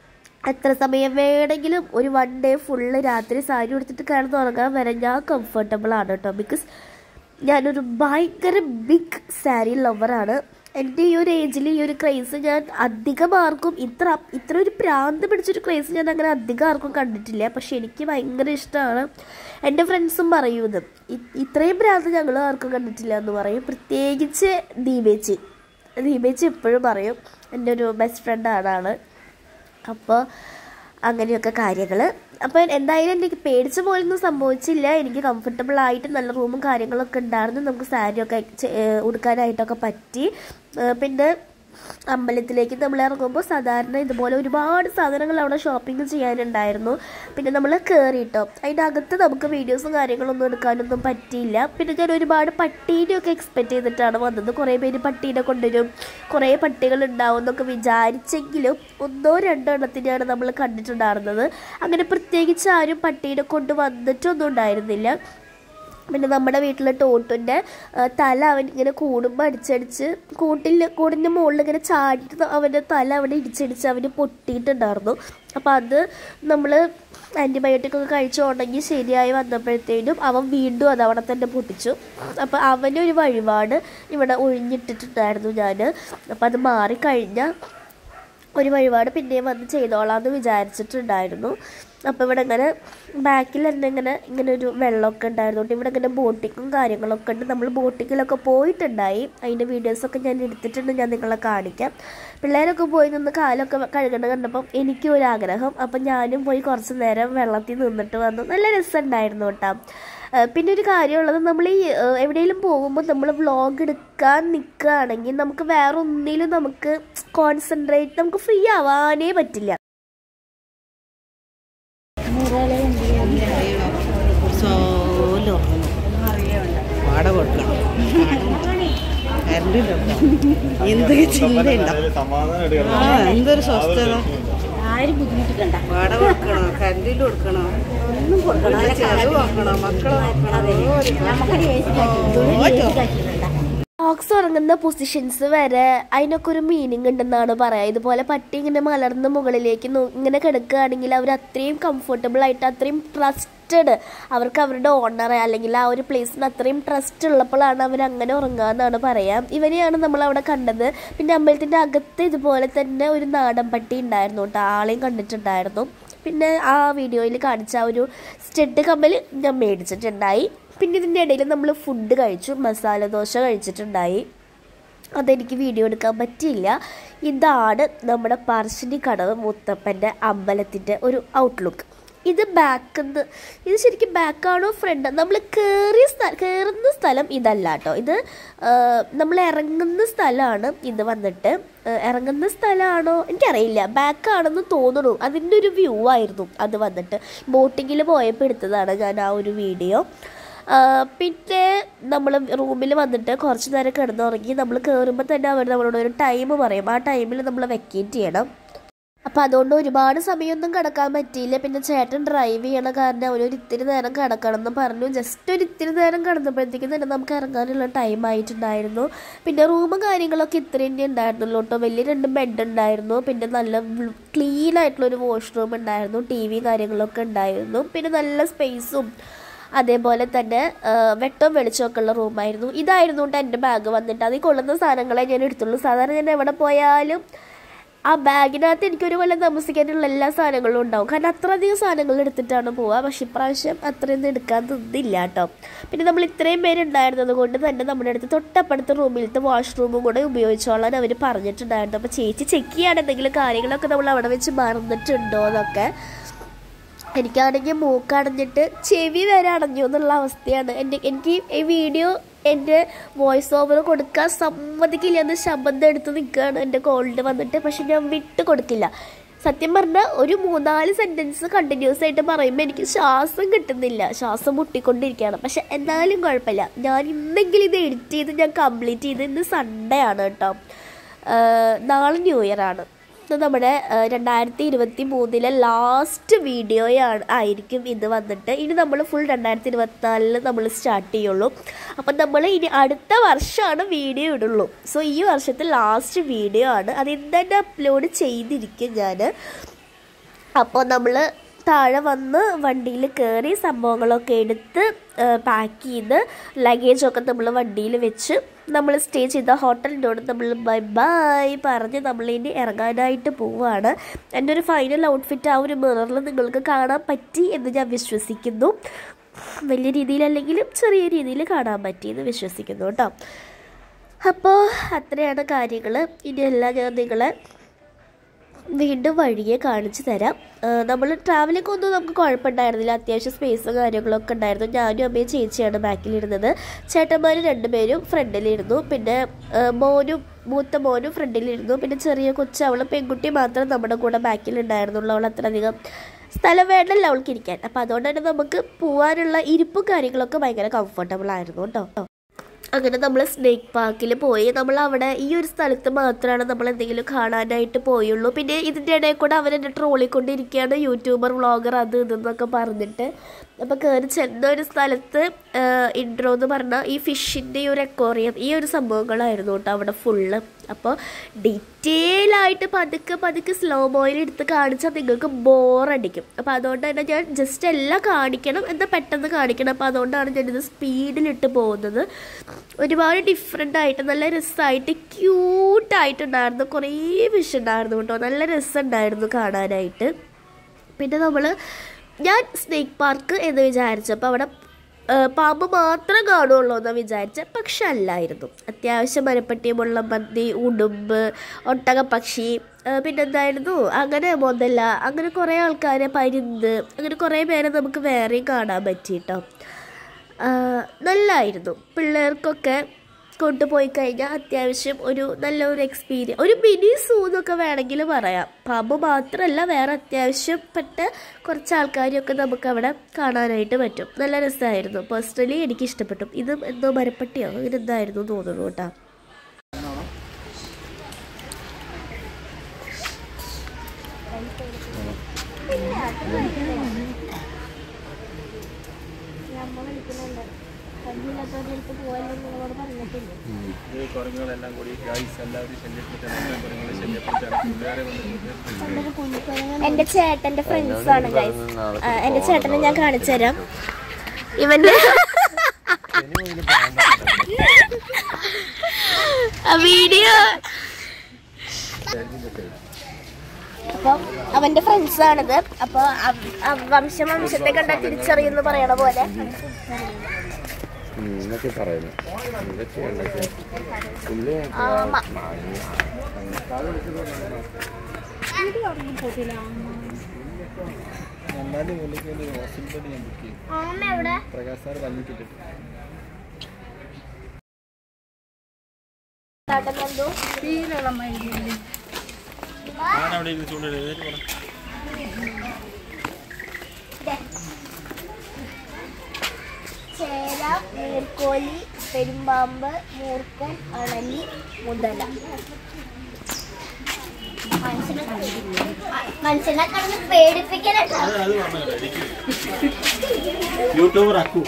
എത്ര സമയം വേണമെങ്കിലും ഒരു വൺ ഡേ ഫുള്ള് രാത്രി സാരി ഉടുത്തിട്ട് കിടന്നുറങ്ങാൻ വരെ ഞാൻ കംഫർട്ടബിൾ ആണ് കേട്ടോ ബിക്കോസ് ഞാനൊരു ഭയങ്കര ബിഗ് സാരി ലവറാണ് എൻ്റെ ഈ ഒരു ഏജിൽ ഈ ഒരു ക്രൈസ് ഞാൻ അധികം ആർക്കും ഇത്ര ഇത്ര ഒരു പ്രാന്ത് പിടിച്ചൊരു ക്രൈസ് ഞാൻ അങ്ങനെ അധികം ആർക്കും കണ്ടിട്ടില്ല പക്ഷെ എനിക്ക് ഭയങ്കര ഇഷ്ടമാണ് എൻ്റെ ഫ്രണ്ട്സും പറയും ഇത് ഇ- ഇത്രയും ഭ്രാന്ത് ഞങ്ങൾ ആർക്കും കണ്ടിട്ടില്ല എന്ന് പറയും പ്രത്യേകിച്ച് ദീപേച്ചി ദീപേച്ചി എപ്പോഴും പറയും എൻ്റെ ഒരു ബെസ്റ്റ് ഫ്രണ്ട് ആളാണ് അപ്പോൾ അങ്ങനെയൊക്കെ കാര്യങ്ങൾ അപ്പോൾ എന്തായാലും എനിക്ക് പേടിച്ച പോലൊന്നും സംഭവിച്ചില്ല എനിക്ക് കംഫർട്ടബിൾ ആയിട്ട് നല്ല റൂമും കാര്യങ്ങളൊക്കെ ഉണ്ടായിരുന്നു നമുക്ക് സാരിയൊക്കെ ചെ- ഏഹ് ഉടുക്കാനായിട്ടൊക്കെ പറ്റി ഏഹ് പിന്നെ അമ്പലത്തിലേക്ക് നമ്മൾ ഇറങ്ങുമ്പോൾ സാധാരണ ഇതുപോലെ ഒരുപാട് സാധനങ്ങൾ അവിടെ ഷോപ്പിംഗ് ചെയ്യാനുണ്ടായിരുന്നു പിന്നെ നമ്മൾ കയറിയിട്ടോ അതിൻ്റെ അകത്ത് നമുക്ക് വീഡിയോസും കാര്യങ്ങളൊന്നും എടുക്കാനൊന്നും പറ്റിയില്ല പിന്നെ ഞാൻ ഒരുപാട് പട്ടീനെയൊക്കെ എക്സ്പെക്റ്റ് ചെയ്തിട്ടാണ് വന്നത് കുറേ പേര് പട്ടീനെ കൊണ്ടുവരും കുറേ പട്ടികൾ ഉണ്ടാവും എന്നൊക്കെ വിചാരിച്ചെങ്കിലും ഒന്നോ രണ്ടോ എണ്ണത്തിനെയാണ് നമ്മൾ കണ്ടിട്ടുണ്ടായിരുന്നത് അങ്ങനെ പ്രത്യേകിച്ച് ആരും പട്ടീനെ കൊണ്ട് വന്നിട്ടൊന്നും ഉണ്ടായിരുന്നില്ല പിന്നെ നമ്മുടെ വീട്ടിലെ ടോട്ടുൻ്റെ ആ, തല അവൻ ഇങ്ങനെ കൂടുമ്പോൾ അടിച്ചടിച്ച് കൂട്ടിൽ കൂടിൻ്റെ മുകളിൽ ഇങ്ങനെ ചാടിയിട്ട് അവൻ്റെ തല അവിടെ ഇടിച്ചടിച്ച് അവന് പൊട്ടിയിട്ടുണ്ടായിരുന്നു അപ്പോൾ അത് നമ്മൾ ആൻറ്റിബയോട്ടിക് ഒക്കെ കഴിച്ച് ഉണങ്ങി ശരിയായി വന്നപ്പോഴത്തേനും അവൻ വീണ്ടും അത് അവിടെ തന്നെ പൊട്ടിച്ചു അപ്പോൾ അവനൊരു വഴിപാട് ഇവിടെ ഒഴിഞ്ഞിട്ടിട്ടുണ്ടായിരുന്നു ഞാൻ അപ്പോൾ അത് മാറിക്കഴിഞ്ഞാൽ ഒരു വഴിപാട് പിന്നെയും വന്ന് ചെയ്തോളാം എന്ന് വിചാരിച്ചിട്ടുണ്ടായിരുന്നു അപ്പോൾ ഇവിടെ ഇങ്ങനെ ബാക്കിൽ തന്നെ ഇങ്ങനെ ഇങ്ങനെ ഒരു വെള്ളമൊക്കെ ഉണ്ടായിരുന്നുകൊണ്ട് ഇവിടെ ഇങ്ങനെ ബോട്ടിങ്ങും കാര്യങ്ങളൊക്കെ ഉണ്ട് നമ്മൾ ബോട്ടിങ്ങിലൊക്കെ പോയിട്ടുണ്ടായി അതിൻ്റെ വീഡിയോസൊക്കെ ഞാൻ എടുത്തിട്ടുണ്ട് ഞാൻ നിങ്ങളെ കാണിക്കാം പിള്ളേരൊക്കെ പോയി നിന്ന് കാലൊക്കെ കഴുകണ കണ്ടപ്പം എനിക്കും ഒരു ആഗ്രഹം അപ്പം ഞാനും പോയി കുറച്ച് നേരം വെള്ളത്തിൽ നിന്നിട്ട് വന്നു നല്ല രസമുണ്ടായിരുന്നു കേട്ടോ ഏഹ് പിന്നെ ഒരു കാര്യമുള്ളത് നമ്മൾ ഈ ഏഹ് എവിടെയെങ്കിലും പോകുമ്പോൾ നമ്മൾ വ്ളോഗ് എടുക്കാൻ നിൽക്കുകയാണെങ്കിൽ നമുക്ക് വേറെ ഒന്നിലും നമുക്ക് കോൺസെൻട്രേറ്റ് നമുക്ക് ഫ്രീ ആവാനേ പറ്റില്ല സോലോ വാടക കൊടുക്കണം കറണ്ട് എന്തൊക്കെ ചിന്തയുണ്ടോ ആ എന്തൊരു സ്വസ്ഥത വാടക കൊടുക്കണോ കറണ്ടിൽ കൊടുക്കണോ ഒന്നും കൊടുക്കണോ ചെലവ് നോക്കണോ മക്കളെ നോക്കണോ ബോക്സ് ഉറങ്ങുന്ന പൊസിഷൻസ് വരെ അതിനൊക്കെ ഒരു മീനിങ് ഉണ്ടെന്നാണ് പറയാം ഇതുപോലെ പട്ടി ഇങ്ങനെ മലർന്ന് മുകളിലേക്ക് നോ- ഇങ്ങനെ കിടക്കുകയാണെങ്കിൽ അവർ അത്രയും കംഫർട്ടബിൾ ആയിട്ട് അത്രയും ട്രസ്റ്റഡ് അവർക്ക് അവരുടെ ഓണറെ അല്ലെങ്കിൽ ആ ഒരു പ്ലേസിന് അത്രയും ട്രസ്റ്റ് ഉള്ളപ്പോഴാണ് അവർ അങ്ങനെ ഉറങ്ങുക എന്നാണ് പറയാം ഇവരെയാണ് നമ്മൾ അവിടെ കണ്ടത് പിന്നെ അമ്പലത്തിൻ്റെ അകത്ത് ഇതുപോലെ തന്നെ ഒരു നാടൻ പട്ടി ഉണ്ടായിരുന്നു കേട്ടോ ആളെയും കണ്ടിട്ടുണ്ടായിരുന്നു പിന്നെ ആ വീഡിയോയിൽ കാണിച്ച ആ ഒരു സ്റ്റെഡ് കമ്മൽ ഞാൻ മേടിച്ചിട്ടുണ്ടായി പിന്നെ ഇതിൻ്റെ ഇടയിൽ നമ്മൾ ഫുഡ് കഴിച്ചു മസാല ദോശ കഴിച്ചിട്ടുണ്ടായി അതെനിക്ക് വീഡിയോ എടുക്കാൻ പറ്റിയില്ല ഇതാണ് നമ്മുടെ പറശ്ശിനി കടവ് മുത്തപ്പൻ്റെ അമ്പലത്തിൻ്റെ ഒരു ഔട്ട്ലുക്ക് ഇത് ബാക്ക് ഇത് ശരിക്കും ബാക്കാണോ ഫ്രണ്ട് നമ്മൾ കയറിയ സ്ഥലം കയറുന്ന സ്ഥലം ഇതല്ല കേട്ടോ ഇത് ആ, നമ്മൾ ഇറങ്ങുന്ന സ്ഥലമാണ് ഇത് വന്നിട്ട് ആ, ഇറങ്ങുന്ന സ്ഥലമാണോ എനിക്കറിയില്ല ബാക്കാണെന്ന് തോന്നുന്നു അതിൻ്റെ ഒരു വ്യൂ ആയിരുന്നു അത് വന്നിട്ട് ബോട്ടിങ്ങിൽ പോയപ്പോൾ എടുത്തതാണ് ഞാൻ ആ ഒരു വീഡിയോ ആ, പിന്നെ നമ്മൾ റൂമിൽ വന്നിട്ട് കുറച്ച് നേരം കിടന്നുറങ്ങി നമ്മൾ കയറുമ്പോൾ തന്നെ അവർ നമ്മളോട് ഒരു ടൈം പറയും ആ ടൈമിൽ നമ്മൾ വെക്കേറ്റ് ചെയ്യണം അപ്പോൾ അതുകൊണ്ട് ഒരുപാട് സമയമൊന്നും കിടക്കാൻ പറ്റിയില്ല പിന്നെ ചേട്ടൻ ഡ്രൈവ് ചെയ്യണ കാരണം അവരൊരു ഇത്തിരി നേരം കിടക്കണം എന്ന് പറഞ്ഞു ജസ്റ്റ് ഒരു ഇത്തിരി നേരം കിടന്നപ്പോഴത്തേക്കും തന്നെ നമുക്ക് ഇറങ്ങാനുള്ള ടൈം ആയിട്ടുണ്ടായിരുന്നു പിന്നെ റൂമും കാര്യങ്ങളൊക്കെ ഇത്ര തന്നെ ഉണ്ടായിരുന്നുള്ളൂ കേട്ടോ വലിയ രണ്ട് ബെഡ് ഉണ്ടായിരുന്നു പിന്നെ നല്ല ക്ലീൻ ആയിട്ടുള്ള ഒരു വാഷ്റൂം ഉണ്ടായിരുന്നു ടി വി കാര്യങ്ങളൊക്കെ ഉണ്ടായിരുന്നു പിന്നെ നല്ല സ്പേസും അതേപോലെ തന്നെ ആ, വെട്ടവും വെളിച്ചമൊക്കെ ഉള്ള റൂമായിരുന്നു ഇതായിരുന്നു കേട്ടോ എൻ്റെ ബാഗ് വന്നിട്ട് അതിൽ കൊള്ളുന്ന സാധനങ്ങളെ ഞാൻ എടുത്തുള്ളൂ സാധാരണ ഞാൻ എവിടെ പോയാലും ആ ബാഗിനകത്ത് എനിക്കൊരു കൊല്ലം താമസിക്കാനുള്ള എല്ലാ സാധനങ്ങളും ഉണ്ടാവും കാരണം അത്രയധികം സാധനങ്ങൾ എടുത്തിട്ടാണ് പോവുക പക്ഷെ ഇപ്രാവശ്യം അത്രയൊന്നും എടുക്കാൻ തന്നില്ല കേട്ടോ പിന്നെ നമ്മൾ ഇത്രയും പേരുണ്ടായിരുന്നത് കൊണ്ട് തന്നെ നമ്മുടെ അടുത്ത് തൊട്ടപ്പുറത്തെ റൂമിലത്തെ വാഷ്റൂമും കൂടെ ഉപയോഗിച്ചോളാൻ അവർ പറഞ്ഞിട്ടുണ്ടായിരുന്നു അപ്പോൾ ചേച്ചി ചെക്ക് ചെയ്യാണ് എന്തെങ്കിലും കാര്യങ്ങളൊക്കെ നമ്മൾ അവിടെ വെച്ച് മറന്നിട്ടുണ്ടോ എന്നൊക്കെ എനിക്കാണെങ്കിൽ മൂക്കടഞ്ഞിട്ട് ചെവി വരെ അടഞ്ഞു എന്നുള്ള അവസ്ഥയാണ് എൻ്റെ എനിക്ക് ഈ വീഡിയോ എൻ്റെ വോയിസ് ഓവർ കൊടുക്കാൻ സമ്മതിക്കില്ല എന്ന് ശബ്ദം എടുത്ത് നിൽക്കുകയാണ് എൻ്റെ കോൾഡ് വന്നിട്ട് പക്ഷെ ഞാൻ വിട്ട് കൊടുക്കില്ല സത്യം പറഞ്ഞാൽ ഒരു മൂന്നാല് സെൻറ്റൻസ് കണ്ടിന്യൂസ് ആയിട്ട് പറയുമ്പോൾ എനിക്ക് ശ്വാസം കിട്ടുന്നില്ല ശ്വാസം മുട്ടിക്കൊണ്ടിരിക്കുകയാണ് പക്ഷെ എന്നാലും കുഴപ്പമില്ല ഞാൻ ഇന്നെങ്കിലും ഇത് എഡിറ്റ് ചെയ്ത് ഞാൻ കംപ്ലീറ്റ് ചെയ്ത് ഇന്ന് സൺഡേ ആണ് കേട്ടോ ആഹ് നാളെ ന്യൂ ഇയർ ആണ് ഇത് നമ്മുടെ രണ്ടായിരത്തി ഇരുപത്തി മൂന്നിലെ ലാസ്റ്റ് വീഡിയോയാണ് ആയിരിക്കും ഇത് വന്നിട്ട് ഇനി നമ്മൾ ഫുൾ രണ്ടായിരത്തി ഇരുപത്തിനാലില് നമ്മൾ സ്റ്റാർട്ട് ചെയ്യുള്ളൂ അപ്പം നമ്മൾ ഇനി അടുത്ത വർഷമാണ് വീഡിയോ ഇടുള്ളൂ സോ ഈ വർഷത്തെ ലാസ്റ്റ് വീഡിയോ ആണ് അത് ഇന്ന് തന്നെ അപ്ലോഡ് ചെയ്തിരിക്കും ഞാൻ അപ്പോൾ നമ്മൾ താഴെ വന്ന് വണ്ടിയിൽ കയറി സംഭവങ്ങളൊക്കെ എടുത്ത് പാക്ക് ചെയ്ത് ലഗേജൊക്കെ നമ്മൾ വണ്ടിയിൽ വെച്ച് നമ്മൾ സ്റ്റേ ചെയ്ത ഹോട്ടലിനോട് നമ്മൾ ബൈ ബൈ പറഞ്ഞ് നമ്മളിനി ഇറങ്ങാനായിട്ട് പോവുകയാണ് എൻ്റെ ഒരു ഫൈനൽ ഔട്ട്ഫിറ്റ് ആ ഒരു മിററിൽ നിങ്ങൾക്ക് കാണാൻ പറ്റി എന്ന് ഞാൻ വിശ്വസിക്കുന്നു വലിയ രീതിയിലല്ലെങ്കിലും ചെറിയ രീതിയിൽ കാണാൻ പറ്റി എന്ന് വിശ്വസിക്കുന്നു കേട്ടോ അപ്പോൾ അത്രയാണ് കാര്യങ്ങൾ ഇനിയെല്ലാം ഞാൻ നിങ്ങളെ വീണ്ടും വഴിയെ കാണിച്ചു തരാം നമ്മൾ ട്രാവലിംഗ് ഒന്നും നമുക്ക് കുഴപ്പമുണ്ടായിരുന്നില്ല അത്യാവശ്യം സ്പേസും കാര്യങ്ങളൊക്കെ ഉണ്ടായിരുന്നു ഞാനും അമ്മയും ചേച്ചിയാണ് ബാക്കിലിരുന്നത് ചേട്ടന്മാർ രണ്ടുപേരും ഫ്രണ്ടിലിരുന്നു പിന്നെ ആ, മോനും മൂത്ത മോനും ഫ്രണ്ടിലിരുന്നു പിന്നെ ചെറിയ കൊച്ചു അവൾ പെൺകുട്ടി മാത്രം നമ്മുടെ കൂടെ ബാക്കിലുണ്ടായിരുന്നുള്ളൂ അവൾ അത്രയധികം സ്ഥലം വേണ്ടല്ലോ അവൾക്ക് ഇരിക്കാൻ അപ്പോൾ അതുകൊണ്ട് തന്നെ നമുക്ക് പോകാനുള്ള ഇരിപ്പും കാര്യങ്ങളൊക്കെ ഭയങ്കര കംഫർട്ടബിൾ ആയിരുന്നു കേട്ടോ അങ്ങനെ നമ്മൾ സ്നേക്ക് പാർക്കിൽ പോയി നമ്മൾ അവിടെ ഈ ഒരു സ്ഥലത്ത് മാത്രമാണ് നമ്മൾ എന്തെങ്കിലും കാണാനായിട്ട് പോയുള്ളൂ പിന്നെ ഇതിൻ്റെ ഇടയിൽ കൂടെ അവരെന്നെ ട്രോളിക്കൊണ്ടിരിക്കുകയാണ് യൂട്യൂബർ വ്ളോഗർ അത് ഇതെന്നൊക്കെ പറഞ്ഞിട്ട് അപ്പോൾ കയറി ചെന്ന ഒരു സ്ഥലത്ത് ഇൻട്രോ എന്ന് പറഞ്ഞാൽ ഈ ഫിഷിൻ്റെ ഈ ഒരു എക്കോറിയം ഈ ഒരു സംഭവങ്ങളായിരുന്നു കേട്ടോ അവിടെ ഫുള്ള് അപ്പോൾ ഡീറ്റെയിൽ ആയിട്ട് പതുക്കെ പതുക്കെ സ്ലോ മോയിൽ എടുത്ത് കാണിച്ചാൽ നിങ്ങൾക്ക് ബോറടിക്കും അപ്പോൾ അതുകൊണ്ട് തന്നെ ഞാൻ ജസ്റ്റ് എല്ലാം കാണിക്കണം എന്നാൽ പെട്ടെന്ന് കാണിക്കണം അപ്പോൾ അതുകൊണ്ടാണ് ഞാനിത് സ്പീഡിലിട്ട് പോകുന്നത് ഒരുപാട് ഡിഫറെൻ്റ് ആയിട്ട് നല്ല രസമായിട്ട് ക്യൂട്ടായിട്ടുണ്ടായിരുന്നു കുറേ ഫിഷ് ഉണ്ടായിരുന്നു കേട്ടോ നല്ല രസമുണ്ടായിരുന്നു കാണാനായിട്ട് പിന്നെ നമ്മൾ ഞാൻ സ്നേക്ക് പാർക്ക് എന്ന് വിചാരിച്ചപ്പോൾ അവിടെ ആ, പാമ്പ് മാത്രം കാണുള്ളൂ എന്ന് വിചാരിച്ച പക്ഷെ അല്ലായിരുന്നു അത്യാവശ്യം മരപ്പട്ടി മുള്ളമ്പന്തി ഉടുമ്പ് ഒട്ടകപ്പക്ഷി ആ, പിന്നെന്തായിരുന്നു അങ്ങനെ മുതല അങ്ങനെ കുറേ ആൾക്കാരെ പരുന്ത് അങ്ങനെ കുറേ പേരെ നമുക്ക് വേറെയും കാണാൻ പറ്റി കേട്ടോ നല്ലായിരുന്നു പിള്ളേർക്കൊക്കെ കൊണ്ടുപോയി കഴിഞ്ഞാൽ അത്യാവശ്യം ഒരു നല്ലൊരു എക്സ്പീരിയൻസ് ഒരു മിനി സൂ എന്നൊക്കെ വേണമെങ്കിൽ പറയാം പാമ്പ് മാത്രമല്ല വേറെ അത്യാവശ്യപ്പെട്ട കുറച്ച് ആൾക്കാരെയൊക്കെ നമുക്ക് അവിടെ കാണാനായിട്ട് പറ്റും നല്ല രസമായിരുന്നു പേഴ്സണലി എനിക്ക് ഇഷ്ടപ്പെട്ടു ഇത് എന്തോ മരപ്പട്ടിയോ അങ്ങനെ എന്തായിരുന്നു തോന്നുന്നു കേട്ടോ ഇത് കുരങ്ങുകളെല്ലാം കൂടി ഗൈസ് എല്ലാവരും ശല്യപ്പെടുത്താണ് കുരങ്ങളെ ശല്യപ്പെടുത്താണ് പിള്ളേരെ വന്നിട്ട് എന്റെ ചേട്ടന്റെ ഫ്രണ്ട്സ് ആണ് ഗൈസ് എന്റെ ചേട്ടനെ ഞാൻ കാണിച്ചു തരാം ഇവന്റെ വീഡിയോ അപ്പൊ അവന്റെ ഫ്രണ്ട്സ് ആണിത് അപ്പൊ അവ- അവ- വംശം വംശത്തെ കണ്ട തിരിച്ചറിയുന്നു പറയണ പോലെ എന്നൊക്കെ പറയുന്നു ഇതൊക്കെ ഉണ്ടൊക്കെ പുള്ളി ആമ രണ്ടാം പുള്ളിക്ക് വേണ്ടി ഹോസ്പിറ്റലിൽ ഞാൻ ബുക്ക് ചെയ്തു ഓമ എവിടെ പ്രകാശ് സാർ വന്നിട്ടിട്ട് ചേട്ടൻ എന്തോ ഞാനവിടെ ഇരുന്ന് ചൂണ്ടിട്ട് ചേര നീർക്കോലി പെരുമ്പാമ്പ് മൂർക്കൻ അണലി മുതല മനുഷ്യനെ മനുഷ്യനെ കടന്ന് പേടിപ്പിക്കലട്ടോ യൂട്യൂബർ അക്കു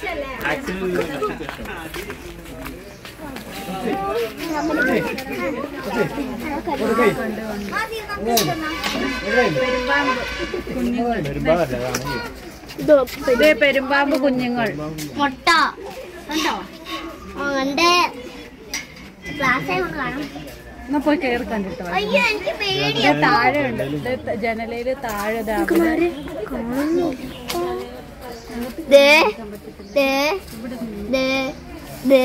ഇതേ പെരുമ്പാമ്പ് കുഞ്ഞുങ്ങൾ മുട്ട കണ്ടോ അവന്റെ ക്ലാസ് കാണാം എന്നാ പോയി കയറി കണ്ടിട്ടോ അയ്യോ എനിക്ക് പേടിയാ താഴെ ഉണ്ട് ദേ ത- ജനലയില് താഴെ ദാ അവിടെ. ദേ ദേ ദേ ദേ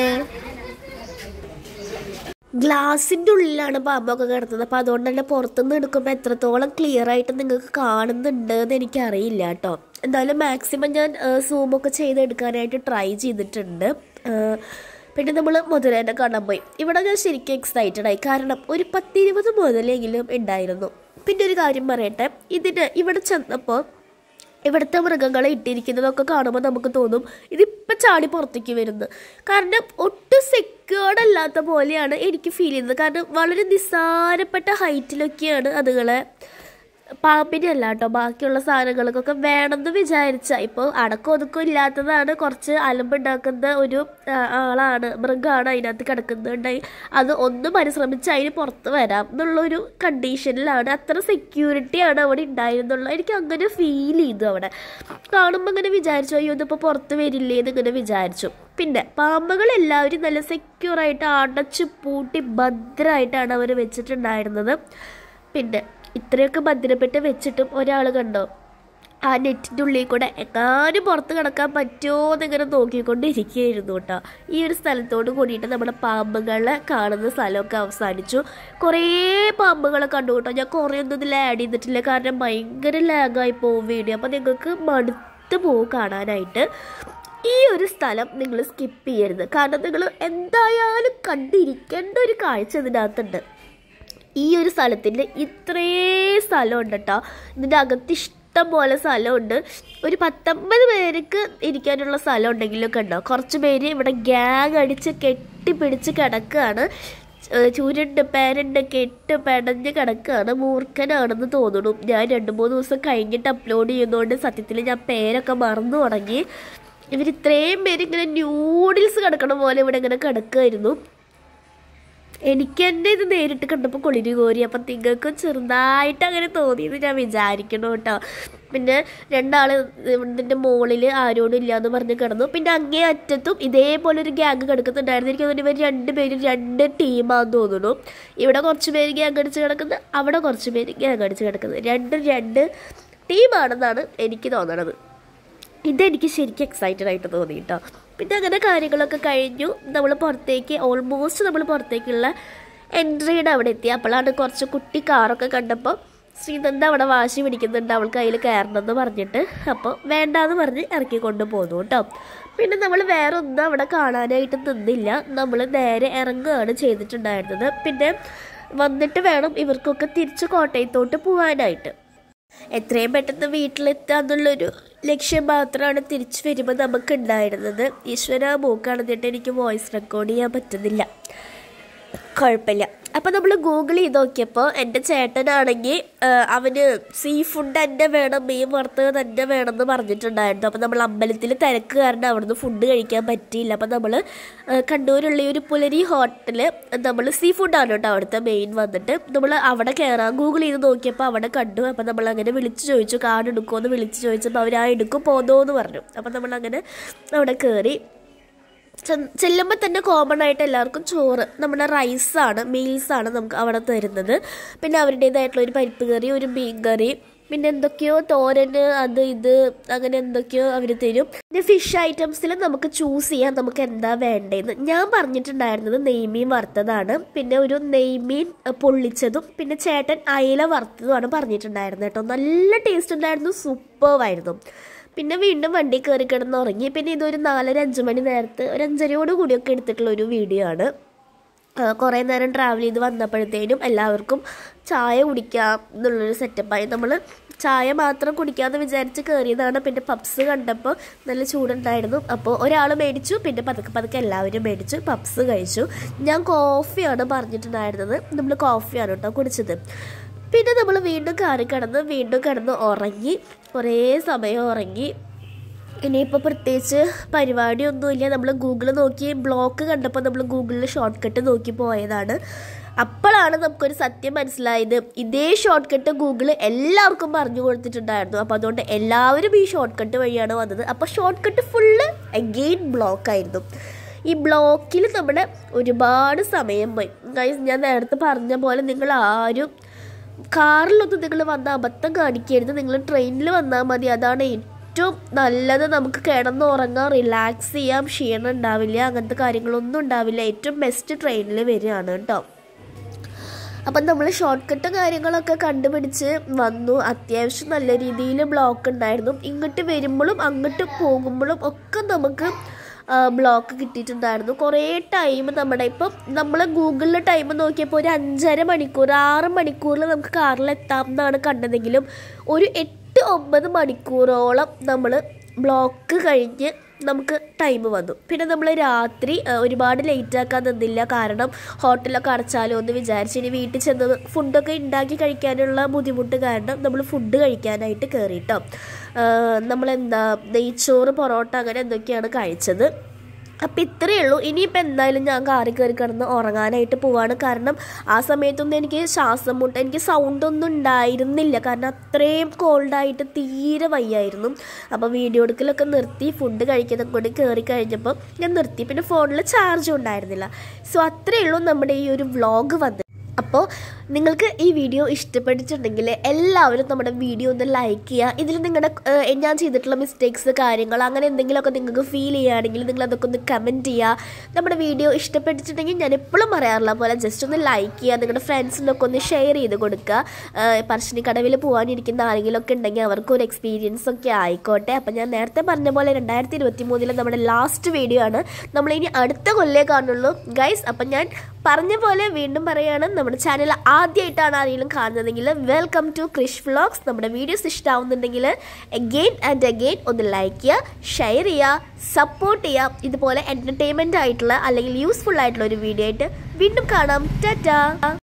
ഗ്ലാസിൻ്റെ ഉള്ളിലാണ് പാമ്പൊക്കെ കിടന്നത് അപ്പോൾ അതുകൊണ്ട് തന്നെ പുറത്തുനിന്ന് എടുക്കുമ്പോൾ എത്രത്തോളം ക്ലിയർ ആയിട്ട് നിങ്ങൾക്ക് കാണുന്നുണ്ട് എന്ന് എനിക്കറിയില്ല കേട്ടോ എന്തായാലും മാക്സിമം ഞാൻ സൂമൊക്കെ ചെയ്തെടുക്കാനായിട്ട് ട്രൈ ചെയ്തിട്ടുണ്ട് ആ, പിന്നെ നമ്മൾ മുതലേനെ കാണാൻ പോയി ഇവിടെ ഞാൻ ശരിക്കും എക്സൈറ്റഡ് ആയി കാരണം ഒരു പത്തിരുപത് മുതലെങ്കിലും ഉണ്ടായിരുന്നു പിന്നെ ഒരു കാര്യം പറയട്ടെ ഇതിന് ഇവിടെ ചെന്നപ്പോൾ ഇവിടുത്തെ മൃഗങ്ങളെ ഇട്ടിരിക്കുന്നതൊക്കെ കാണുമ്പോൾ നമുക്ക് തോന്നും ഇതിപ്പോൾ ചാടി പുറത്തേക്ക് വരുന്നത് കാരണം ഒട്ടും സെക്യൂർഡ് അല്ലാത്ത പോലെയാണ് എനിക്ക് ഫീൽ ചെയ്യുന്നത് കാരണം വളരെ നിസ്സാരപ്പെട്ട ഹൈറ്റിലൊക്കെയാണ് അതുങ്ങളെ പാമ്പിനെ അല്ല കേട്ടോ ബാക്കിയുള്ള സാധനങ്ങൾക്കൊക്കെ വേണമെന്ന് വിചാരിച്ച ഇപ്പോൾ അടക്കം ഒതുക്കം ഇല്ലാത്തതാണ് കുറച്ച് അലമ്പുണ്ടാക്കുന്ന ഒരു ആ, ആളാണ് മൃഗമാണ് അതിനകത്ത് കിടക്കുന്നുണ്ടായി അത് ഒന്ന് പരിശ്രമിച്ച് അതിന് പുറത്ത് വരാം എന്നുള്ളൊരു കണ്ടീഷനിലാണ് അത്ര സെക്യൂരിറ്റിയാണ് അവിടെ ഉണ്ടായിരുന്നുള്ളത് എനിക്ക് അങ്ങനെ ഫീൽ ചെയ്തു അവിടെ കാണുമ്പോൾ അങ്ങനെ വിചാരിച്ചു അയ്യോ ഇതിപ്പോൾ പുറത്ത് വരില്ലേ എന്ന് ഇങ്ങനെ വിചാരിച്ചു പിന്നെ പാമ്പുകൾ എല്ലാവരും നല്ല സെക്യൂറായിട്ട് അടച്ച് പൂട്ടി ഭദ്രമായിട്ടാണ് അവർ വെച്ചിട്ടുണ്ടായിരുന്നത് പിന്നെ ഇത്രയൊക്കെ ഭദ്രപ്പെട്ട് വെച്ചിട്ടും ഒരാൾ കണ്ടോ ആ നെറ്റിൻ്റെ ഉള്ളിൽ കൂടെ എങ്ങാനും പുറത്ത് കിടക്കാൻ പറ്റുമോ എന്നിങ്ങനെ നോക്കിക്കൊണ്ടിരിക്കുകയായിരുന്നു കേട്ടോ ഈ ഒരു സ്ഥലത്തോട് കൂടിയിട്ട് നമ്മുടെ പാമ്പുകളെ കാണുന്ന സ്ഥലമൊക്കെ അവസാനിച്ചു കുറേ പാമ്പുകളെ കണ്ടു കേട്ടോ ഞാൻ കുറേ ഒന്നും ഇതിൽ ആഡ് ചെയ്തിട്ടില്ല കാരണം ഭയങ്കര ലാഗായി പോകും വീഡിയോ അപ്പോൾ നിങ്ങൾക്ക് മടുത്ത് പോകും കാണാനായിട്ട് ഈ ഒരു സ്ഥലം നിങ്ങൾ സ്കിപ്പ് ചെയ്യരുത് കാരണം നിങ്ങൾ എന്തായാലും കണ്ടിരിക്കേണ്ട ഒരു കാഴ്ച ഇതിനകത്തുണ്ട് ഈ ഒരു സ്ഥലത്തിൻ്റെ ഇത്രേ സ്ഥലമുണ്ട് കേട്ടോ ഇതിൻ്റെ അകത്ത് ഇഷ്ടം പോലെ സ്ഥലമുണ്ട് ഒരു പത്തൊമ്പത് പേർക്ക് ഇരിക്കാനുള്ള സ്ഥലം ഉണ്ടെങ്കിലൊക്കെ ഉണ്ടോ കുറച്ച് പേര് ഇവിടെ ഗ്യാങ് അടിച്ച് കെട്ടിപ്പിടിച്ച് കിടക്കുകയാണ് ഏഹ് ചൂരുണ്ട് പേരുണ്ട് കെട്ട് പെടഞ്ഞ് കിടക്കുകയാണ് മൂർഖനാണെന്ന് തോന്നുന്നു ഞാൻ രണ്ട് മൂന്ന് ദിവസം കഴിഞ്ഞിട്ട് അപ്ലോഡ് ചെയ്യുന്നതുകൊണ്ട് സത്യത്തിൽ ഞാൻ പേരൊക്കെ മറന്നു തുടങ്ങി ഇവർ ഇത്രയും പേര് ഇങ്ങനെ ന്യൂഡിൽസ് കിടക്കണ പോലെ ഇവിടെ ഇങ്ങനെ കിടക്കുമായിരുന്നു എനിക്ക് തന്നെ ഇത് നേരിട്ട് കണ്ടപ്പോൾ കൊളിരി കോരി അപ്പം നിങ്ങൾക്ക് ചെറുതായിട്ട് അങ്ങനെ തോന്നിയെന്ന് ഞാൻ വിചാരിക്കണം കേട്ടോ പിന്നെ രണ്ടാൾ ഇതിൻ്റെ മുകളിൽ ആരോടും ഇല്ലയെന്ന് പറഞ്ഞ് കിടന്നു പിന്നെ അങ്ങേ അറ്റത്തും ഇതേപോലെ ഒരു ഗ്യാങ് കിടക്കുന്നുണ്ടായിരുന്നു എനിക്ക് തോന്നുന്നു ഇവർ രണ്ട് പേരും രണ്ട് ടീമാന്ന് തോന്നുന്നു ഇവിടെ കുറച്ച് പേര് ഗ്യാങ് അടിച്ച് കിടക്കുന്നത് അവിടെ കുറച്ച് പേര് ഗ്യാങ് അടിച്ച് കിടക്കുന്നത് രണ്ടും രണ്ട് ടീമാണെന്നാണ് എനിക്ക് തോന്നണത് ഇതെനിക്ക് ശരിക്കും എക്സൈറ്റഡ് ആയിട്ട് തോന്നി കേട്ടോ പിന്നെ അങ്ങനെ കാര്യങ്ങളൊക്കെ കഴിഞ്ഞു നമ്മൾ പുറത്തേക്ക് ഓൾമോസ്റ്റ് നമ്മൾ പുറത്തേക്കുള്ള എൻട്രിയുടെ അവിടെ എത്തി അപ്പോഴാണ് കുറച്ച് കുട്ടി കാറൊക്കെ കണ്ടപ്പോൾ ശ്രീനന്ദ അവിടെ വാശി പിടിക്കുന്നുണ്ട് അവൾക്ക് അതിൽ കയറണമെന്ന് പറഞ്ഞിട്ട് അപ്പോൾ വേണ്ടാന്ന് പറഞ്ഞ് ഇറക്കി കൊണ്ട് പോന്നു കേട്ടോ പിന്നെ നമ്മൾ വേറെ ഒന്നും അവിടെ കാണാനായിട്ട് നിന്നില്ല നമ്മൾ നേരെ ഇറങ്ങുകയാണ് ചെയ്തിട്ടുണ്ടായിരുന്നത് പിന്നെ വന്നിട്ട് വേണം ഇവർക്കൊക്കെ തിരിച്ച് കോട്ടയത്തോട്ട് പോകാനായിട്ട് എത്രയും പെട്ടെന്ന് വീട്ടിലെത്തുക എന്നുള്ളൊരു ലക്ഷ്യം മാത്രമാണ് തിരിച്ചു വരുമ്പോൾ നമുക്ക് ഉണ്ടായിരുന്നത് ഈശ്വര മൂക്കാണെന്നിട്ട് എനിക്ക് വോയിസ് റെക്കോർഡ് ചെയ്യാൻ പറ്റുന്നില്ല കുഴപ്പമില്ല അപ്പോൾ നമ്മൾ ഗൂഗിൾ ചെയ്ത് നോക്കിയപ്പോൾ എൻ്റെ ചേട്ടനാണെങ്കിൽ അവന് സീ ഫുഡ് തന്നെ വേണം മീൻ വറുത്തത് തന്നെ വേണം എന്ന് പറഞ്ഞിട്ടുണ്ടായിരുന്നു അപ്പോൾ നമ്മൾ അമ്പലത്തിൽ തിരക്ക് കാരണം അവിടുന്ന് ഫുഡ് കഴിക്കാൻ പറ്റിയില്ല അപ്പോൾ നമ്മൾ കണ്ണൂരുള്ള ഈ ഒരു പുലരി ഹോട്ടൽ നമ്മൾ സീ ഫുഡാണ് കേട്ടോ അവിടുത്തെ മെയിൻ വന്നിട്ട് നമ്മൾ അവിടെ കയറാം ഗൂഗിൾ ചെയ്ത് നോക്കിയപ്പോൾ അവിടെ കണ്ടു അപ്പോൾ നമ്മൾ അങ്ങനെ വിളിച്ച് ചോദിച്ചു കാർഡ് എടുക്കുമോ എന്ന് വിളിച്ച് ചോദിച്ചപ്പോൾ അവർ ആ എടുക്കും പോന്നോ എന്ന് പറഞ്ഞു അപ്പോൾ നമ്മൾ അങ്ങനെ അവിടെ കയറി ചെല്ലുമ്പോൾ തന്നെ കോമൺ ആയിട്ട് എല്ലാവർക്കും ചോറ് നമ്മുടെ റൈസാണ് മീൽസാണ് നമുക്ക് അവിടെ തരുന്നത് പിന്നെ അവരുടേതായിട്ടുള്ള ഒരു പരിപ്പ് കറി ഒരു മീൻ കറി പിന്നെ എന്തൊക്കെയോ തോരന് അത് ഇത് അങ്ങനെ എന്തൊക്കെയോ അവർ തരും പിന്നെ ഫിഷ് ഐറ്റംസിൽ നമുക്ക് ചൂസ് ചെയ്യാം നമുക്ക് എന്താ വേണ്ടതെന്ന് ഞാൻ പറഞ്ഞിട്ടുണ്ടായിരുന്നത് നെയ്മീൻ വറുത്തതാണ് പിന്നെ ഒരു നെയ്മീൻ അഹ്, പൊള്ളിച്ചതും പിന്നെ ചേട്ടൻ അയില വറുത്തതുമാണ് പറഞ്ഞിട്ടുണ്ടായിരുന്നത് കേട്ടോ നല്ല ടേസ്റ്റ് ഉണ്ടായിരുന്നു സൂപ്പർവായിരുന്നു പിന്നെ വീണ്ടും വണ്ടി കയറി കിടന്ന് ഉറങ്ങി പിന്നെ ഇതൊരു നാലര അഞ്ച് മണി നേരത്ത് ഒരു അഞ്ചരയോട് കൂടിയൊക്കെ എടുത്തിട്ടുള്ള ഒരു വീഡിയോ ആണ് കുറേ നേരം ട്രാവൽ ചെയ്ത് വന്നപ്പോഴത്തേനും എല്ലാവർക്കും ചായ കുടിക്കാം എന്നുള്ളൊരു സെറ്റപ്പായി നമ്മൾ ചായ മാത്രം കുടിക്കാമെന്ന് വിചാരിച്ച് കയറിയതാണ് പിന്നെ പപ്സ് കണ്ടപ്പോൾ നല്ല ചൂടുണ്ടായിരുന്നു അപ്പോൾ ഒരാൾ മേടിച്ചു പിന്നെ പതുക്കെ പതുക്കെ എല്ലാവരും മേടിച്ചു പപ്സ് കഴിച്ചു ഞാൻ കോഫിയാണ് പറഞ്ഞിട്ടുണ്ടായിരുന്നത് നമ്മൾ കോഫിയാണ് കേട്ടോ കുടിച്ചത് പിന്നെ നമ്മൾ വീണ്ടും കാറി കിടന്ന് വീണ്ടും കിടന്ന് ഉറങ്ങി കുറേ സമയം ഉറങ്ങി ഇനിയിപ്പോൾ പ്രത്യേകിച്ച് പരിപാടിയൊന്നുമില്ല നമ്മൾ ഗൂഗിൾ നോക്കി ബ്ലോക്ക് കണ്ടപ്പോൾ നമ്മൾ ഗൂഗിളിൽ ഷോർട്ട് കട്ട് നോക്കി പോയതാണ് അപ്പോഴാണ് നമുക്കൊരു സത്യം മനസ്സിലായത് ഇതേ ഷോർട്ട് കട്ട് ഗൂഗിൾ എല്ലാവർക്കും പറഞ്ഞു കൊടുത്തിട്ടുണ്ടായിരുന്നു അപ്പോൾ അതുകൊണ്ട് എല്ലാവരും ഈ ഷോർട്ട് കട്ട് വഴിയാണ് വന്നത് അപ്പോൾ ഷോർട്ട് കട്ട് ഫുള്ള് അഗെയിൻ ബ്ലോക്കായിരുന്നു ഈ ബ്ലോക്കിൽ നമ്മുടെ ഒരുപാട് സമയം പോയി Guys, ഞാൻ നേരത്തെ പറഞ്ഞ പോലെ നിങ്ങൾ ആരും കാറിലൊന്നും നിങ്ങൾ വന്ന അബദ്ധം കാണിക്കരുത് നിങ്ങൾ ട്രെയിനിൽ വന്നാൽ മതി അതാണ് ഏറ്റവും നല്ലത് നമുക്ക് കിടന്നുറങ്ങാം റിലാക്സ് ചെയ്യാം ക്ഷീണം ഉണ്ടാവില്ല അങ്ങനത്തെ കാര്യങ്ങളൊന്നും ഉണ്ടാവില്ല ഏറ്റവും ബെസ്റ്റ് ട്രെയിനിൽ വരികയാണ് കേട്ടോ അപ്പം നമ്മൾ ഷോർട്ട് കട്ട് കാര്യങ്ങളൊക്കെ കണ്ടുപിടിച്ച് വന്നു അത്യാവശ്യം നല്ല രീതിയിൽ ബ്ലോക്ക് ഉണ്ടായിരുന്നു ഇങ്ങോട്ട് വരുമ്പോഴും അങ്ങോട്ട് പോകുമ്പോഴും ഒക്കെ നമുക്ക് ബ്ലോക്ക് കിട്ടിയിട്ടുണ്ടായിരുന്നു കുറേ ടൈം നമ്മുടെ ഇപ്പം നമ്മൾ ഗൂഗിളിൽ ടൈം നോക്കിയപ്പോൾ ഒരു അഞ്ചര മണിക്കൂർ ആറ് മണിക്കൂറിൽ നമുക്ക് കാറിൽ എത്താം എന്നാണ് കണ്ടതെങ്കിലും ഒരു എട്ട് ഒമ്പത് മണിക്കൂറോളം നമ്മൾ ബ്ലോക്ക് കഴിഞ്ഞ് നമുക്ക് ടൈം വന്നു പിന്നെ നമ്മൾ രാത്രി ആ, ഒരുപാട് ലേറ്റ് ആക്കാൻ നിന്നില്ല കാരണം ഹോട്ടലൊക്കെ അടച്ചാലോ എന്ന് വിചാരിച്ച് ഇനി വീട്ടിൽ ചെന്ന് ഫുഡൊക്കെ ഉണ്ടാക്കി കഴിക്കാനുള്ള ബുദ്ധിമുട്ട് കാരണം നമ്മൾ ഫുഡ് കഴിക്കാനായിട്ട് കയറിയിട്ടോ നമ്മളെന്താ നെയ്ച്ചോറ് പൊറോട്ട അങ്ങനെ എന്തൊക്കെയാണ് കഴിച്ചത് അപ്പം ഇത്രയേ ഉള്ളൂ ഇനിയിപ്പോൾ എന്തായാലും ഞാൻ കാറി കയറി കിടന്ന് ഉറങ്ങാനായിട്ട് പോവാണ് കാരണം ആ സമയത്തൊന്നും എനിക്ക് ശ്വാസം മുട്ട എനിക്ക് സൗണ്ടൊന്നും ഉണ്ടായിരുന്നില്ല കാരണം അത്രയും കോൾഡായിട്ട് തീരെ വയ്യായിരുന്നു അപ്പോൾ വീഡിയോ എടുക്കലൊക്കെ നിർത്തി ഫുഡ് കഴിക്കുന്നതും കൂടി കയറി കഴിഞ്ഞപ്പോൾ ഞാൻ നിർത്തി പിന്നെ ഫോണിൽ ചാർജും ഉണ്ടായിരുന്നില്ല സോ അത്രയേ ഉള്ളൂ നമ്മുടെ ഈ ഒരു വ്ളോഗ് വന്നത് അപ്പോൾ നിങ്ങൾക്ക് ഈ വീഡിയോ ഇഷ്ടപ്പെട്ടിട്ടുണ്ടെങ്കിൽ എല്ലാവരും നമ്മുടെ വീഡിയോ ഒന്ന് ലൈക്ക് ചെയ്യുക ഇതിൽ നിങ്ങളുടെ ഏഹ്, ഞാൻ ചെയ്തിട്ടുള്ള മിസ്റ്റേക്സ് കാര്യങ്ങൾ അങ്ങനെ എന്തെങ്കിലുമൊക്കെ നിങ്ങൾക്ക് ഫീൽ ചെയ്യുകയാണെങ്കിൽ നിങ്ങൾ അതൊക്കെ ഒന്ന് കമൻറ്റ് ചെയ്യുക നമ്മുടെ വീഡിയോ ഇഷ്ടപ്പെട്ടിട്ടുണ്ടെങ്കിൽ ഞാൻ എപ്പോഴും പറയാറുള്ള പോലെ ജസ്റ്റ് ഒന്ന് ലൈക്ക് ചെയ്യുക നിങ്ങളുടെ ഫ്രണ്ട്സിനൊക്കെ ഒന്ന് ഷെയർ ചെയ്ത് കൊടുക്കുക ഏഹ്, പറശ്ശിനിക്കടവിൽ പോകാനിരിക്കുന്ന ആരെങ്കിലുമൊക്കെ ഉണ്ടെങ്കിൽ അവർക്ക് ഒരു എക്സ്പീരിയൻസ് ഒക്കെ ആയിക്കോട്ടെ അപ്പം ഞാൻ നേരത്തെ പറഞ്ഞ പോലെ രണ്ടായിരത്തി ഇരുപത്തി മൂന്നിലെ നമ്മുടെ ലാസ്റ്റ് വീഡിയോ ആണ് നമ്മളിനി അടുത്ത കൊല്ലേ കാണുള്ളൂ ഗൈസ് അപ്പം ഞാൻ പറഞ്ഞ പോലെ വീണ്ടും പറയാണ് നമ്മുടെ ചാനൽ ആദ്യമായിട്ടാണ് ആരെങ്കിലും കാണുന്നതെങ്കിൽ വെൽക്കം ടു ക്രിഷ് വ്ളോഗ്സ് നമ്മുടെ വീഡിയോസ് ഇഷ്ടമാവുന്നുണ്ടെങ്കിൽ അഗെയിൻ ആൻഡ് അഗെയിൻ ഒന്ന് ലൈക്ക് ചെയ്യുക ഷെയർ ചെയ്യുക സപ്പോർട്ട് ചെയ്യുക ഇതുപോലെ എൻ്റർടൈൻമെൻ്റ് ആയിട്ടുള്ള അല്ലെങ്കിൽ യൂസ്ഫുൾ ആയിട്ടുള്ള ഒരു വീഡിയോ ആയിട്ട് വീണ്ടും കാണാം ടാറ്റാ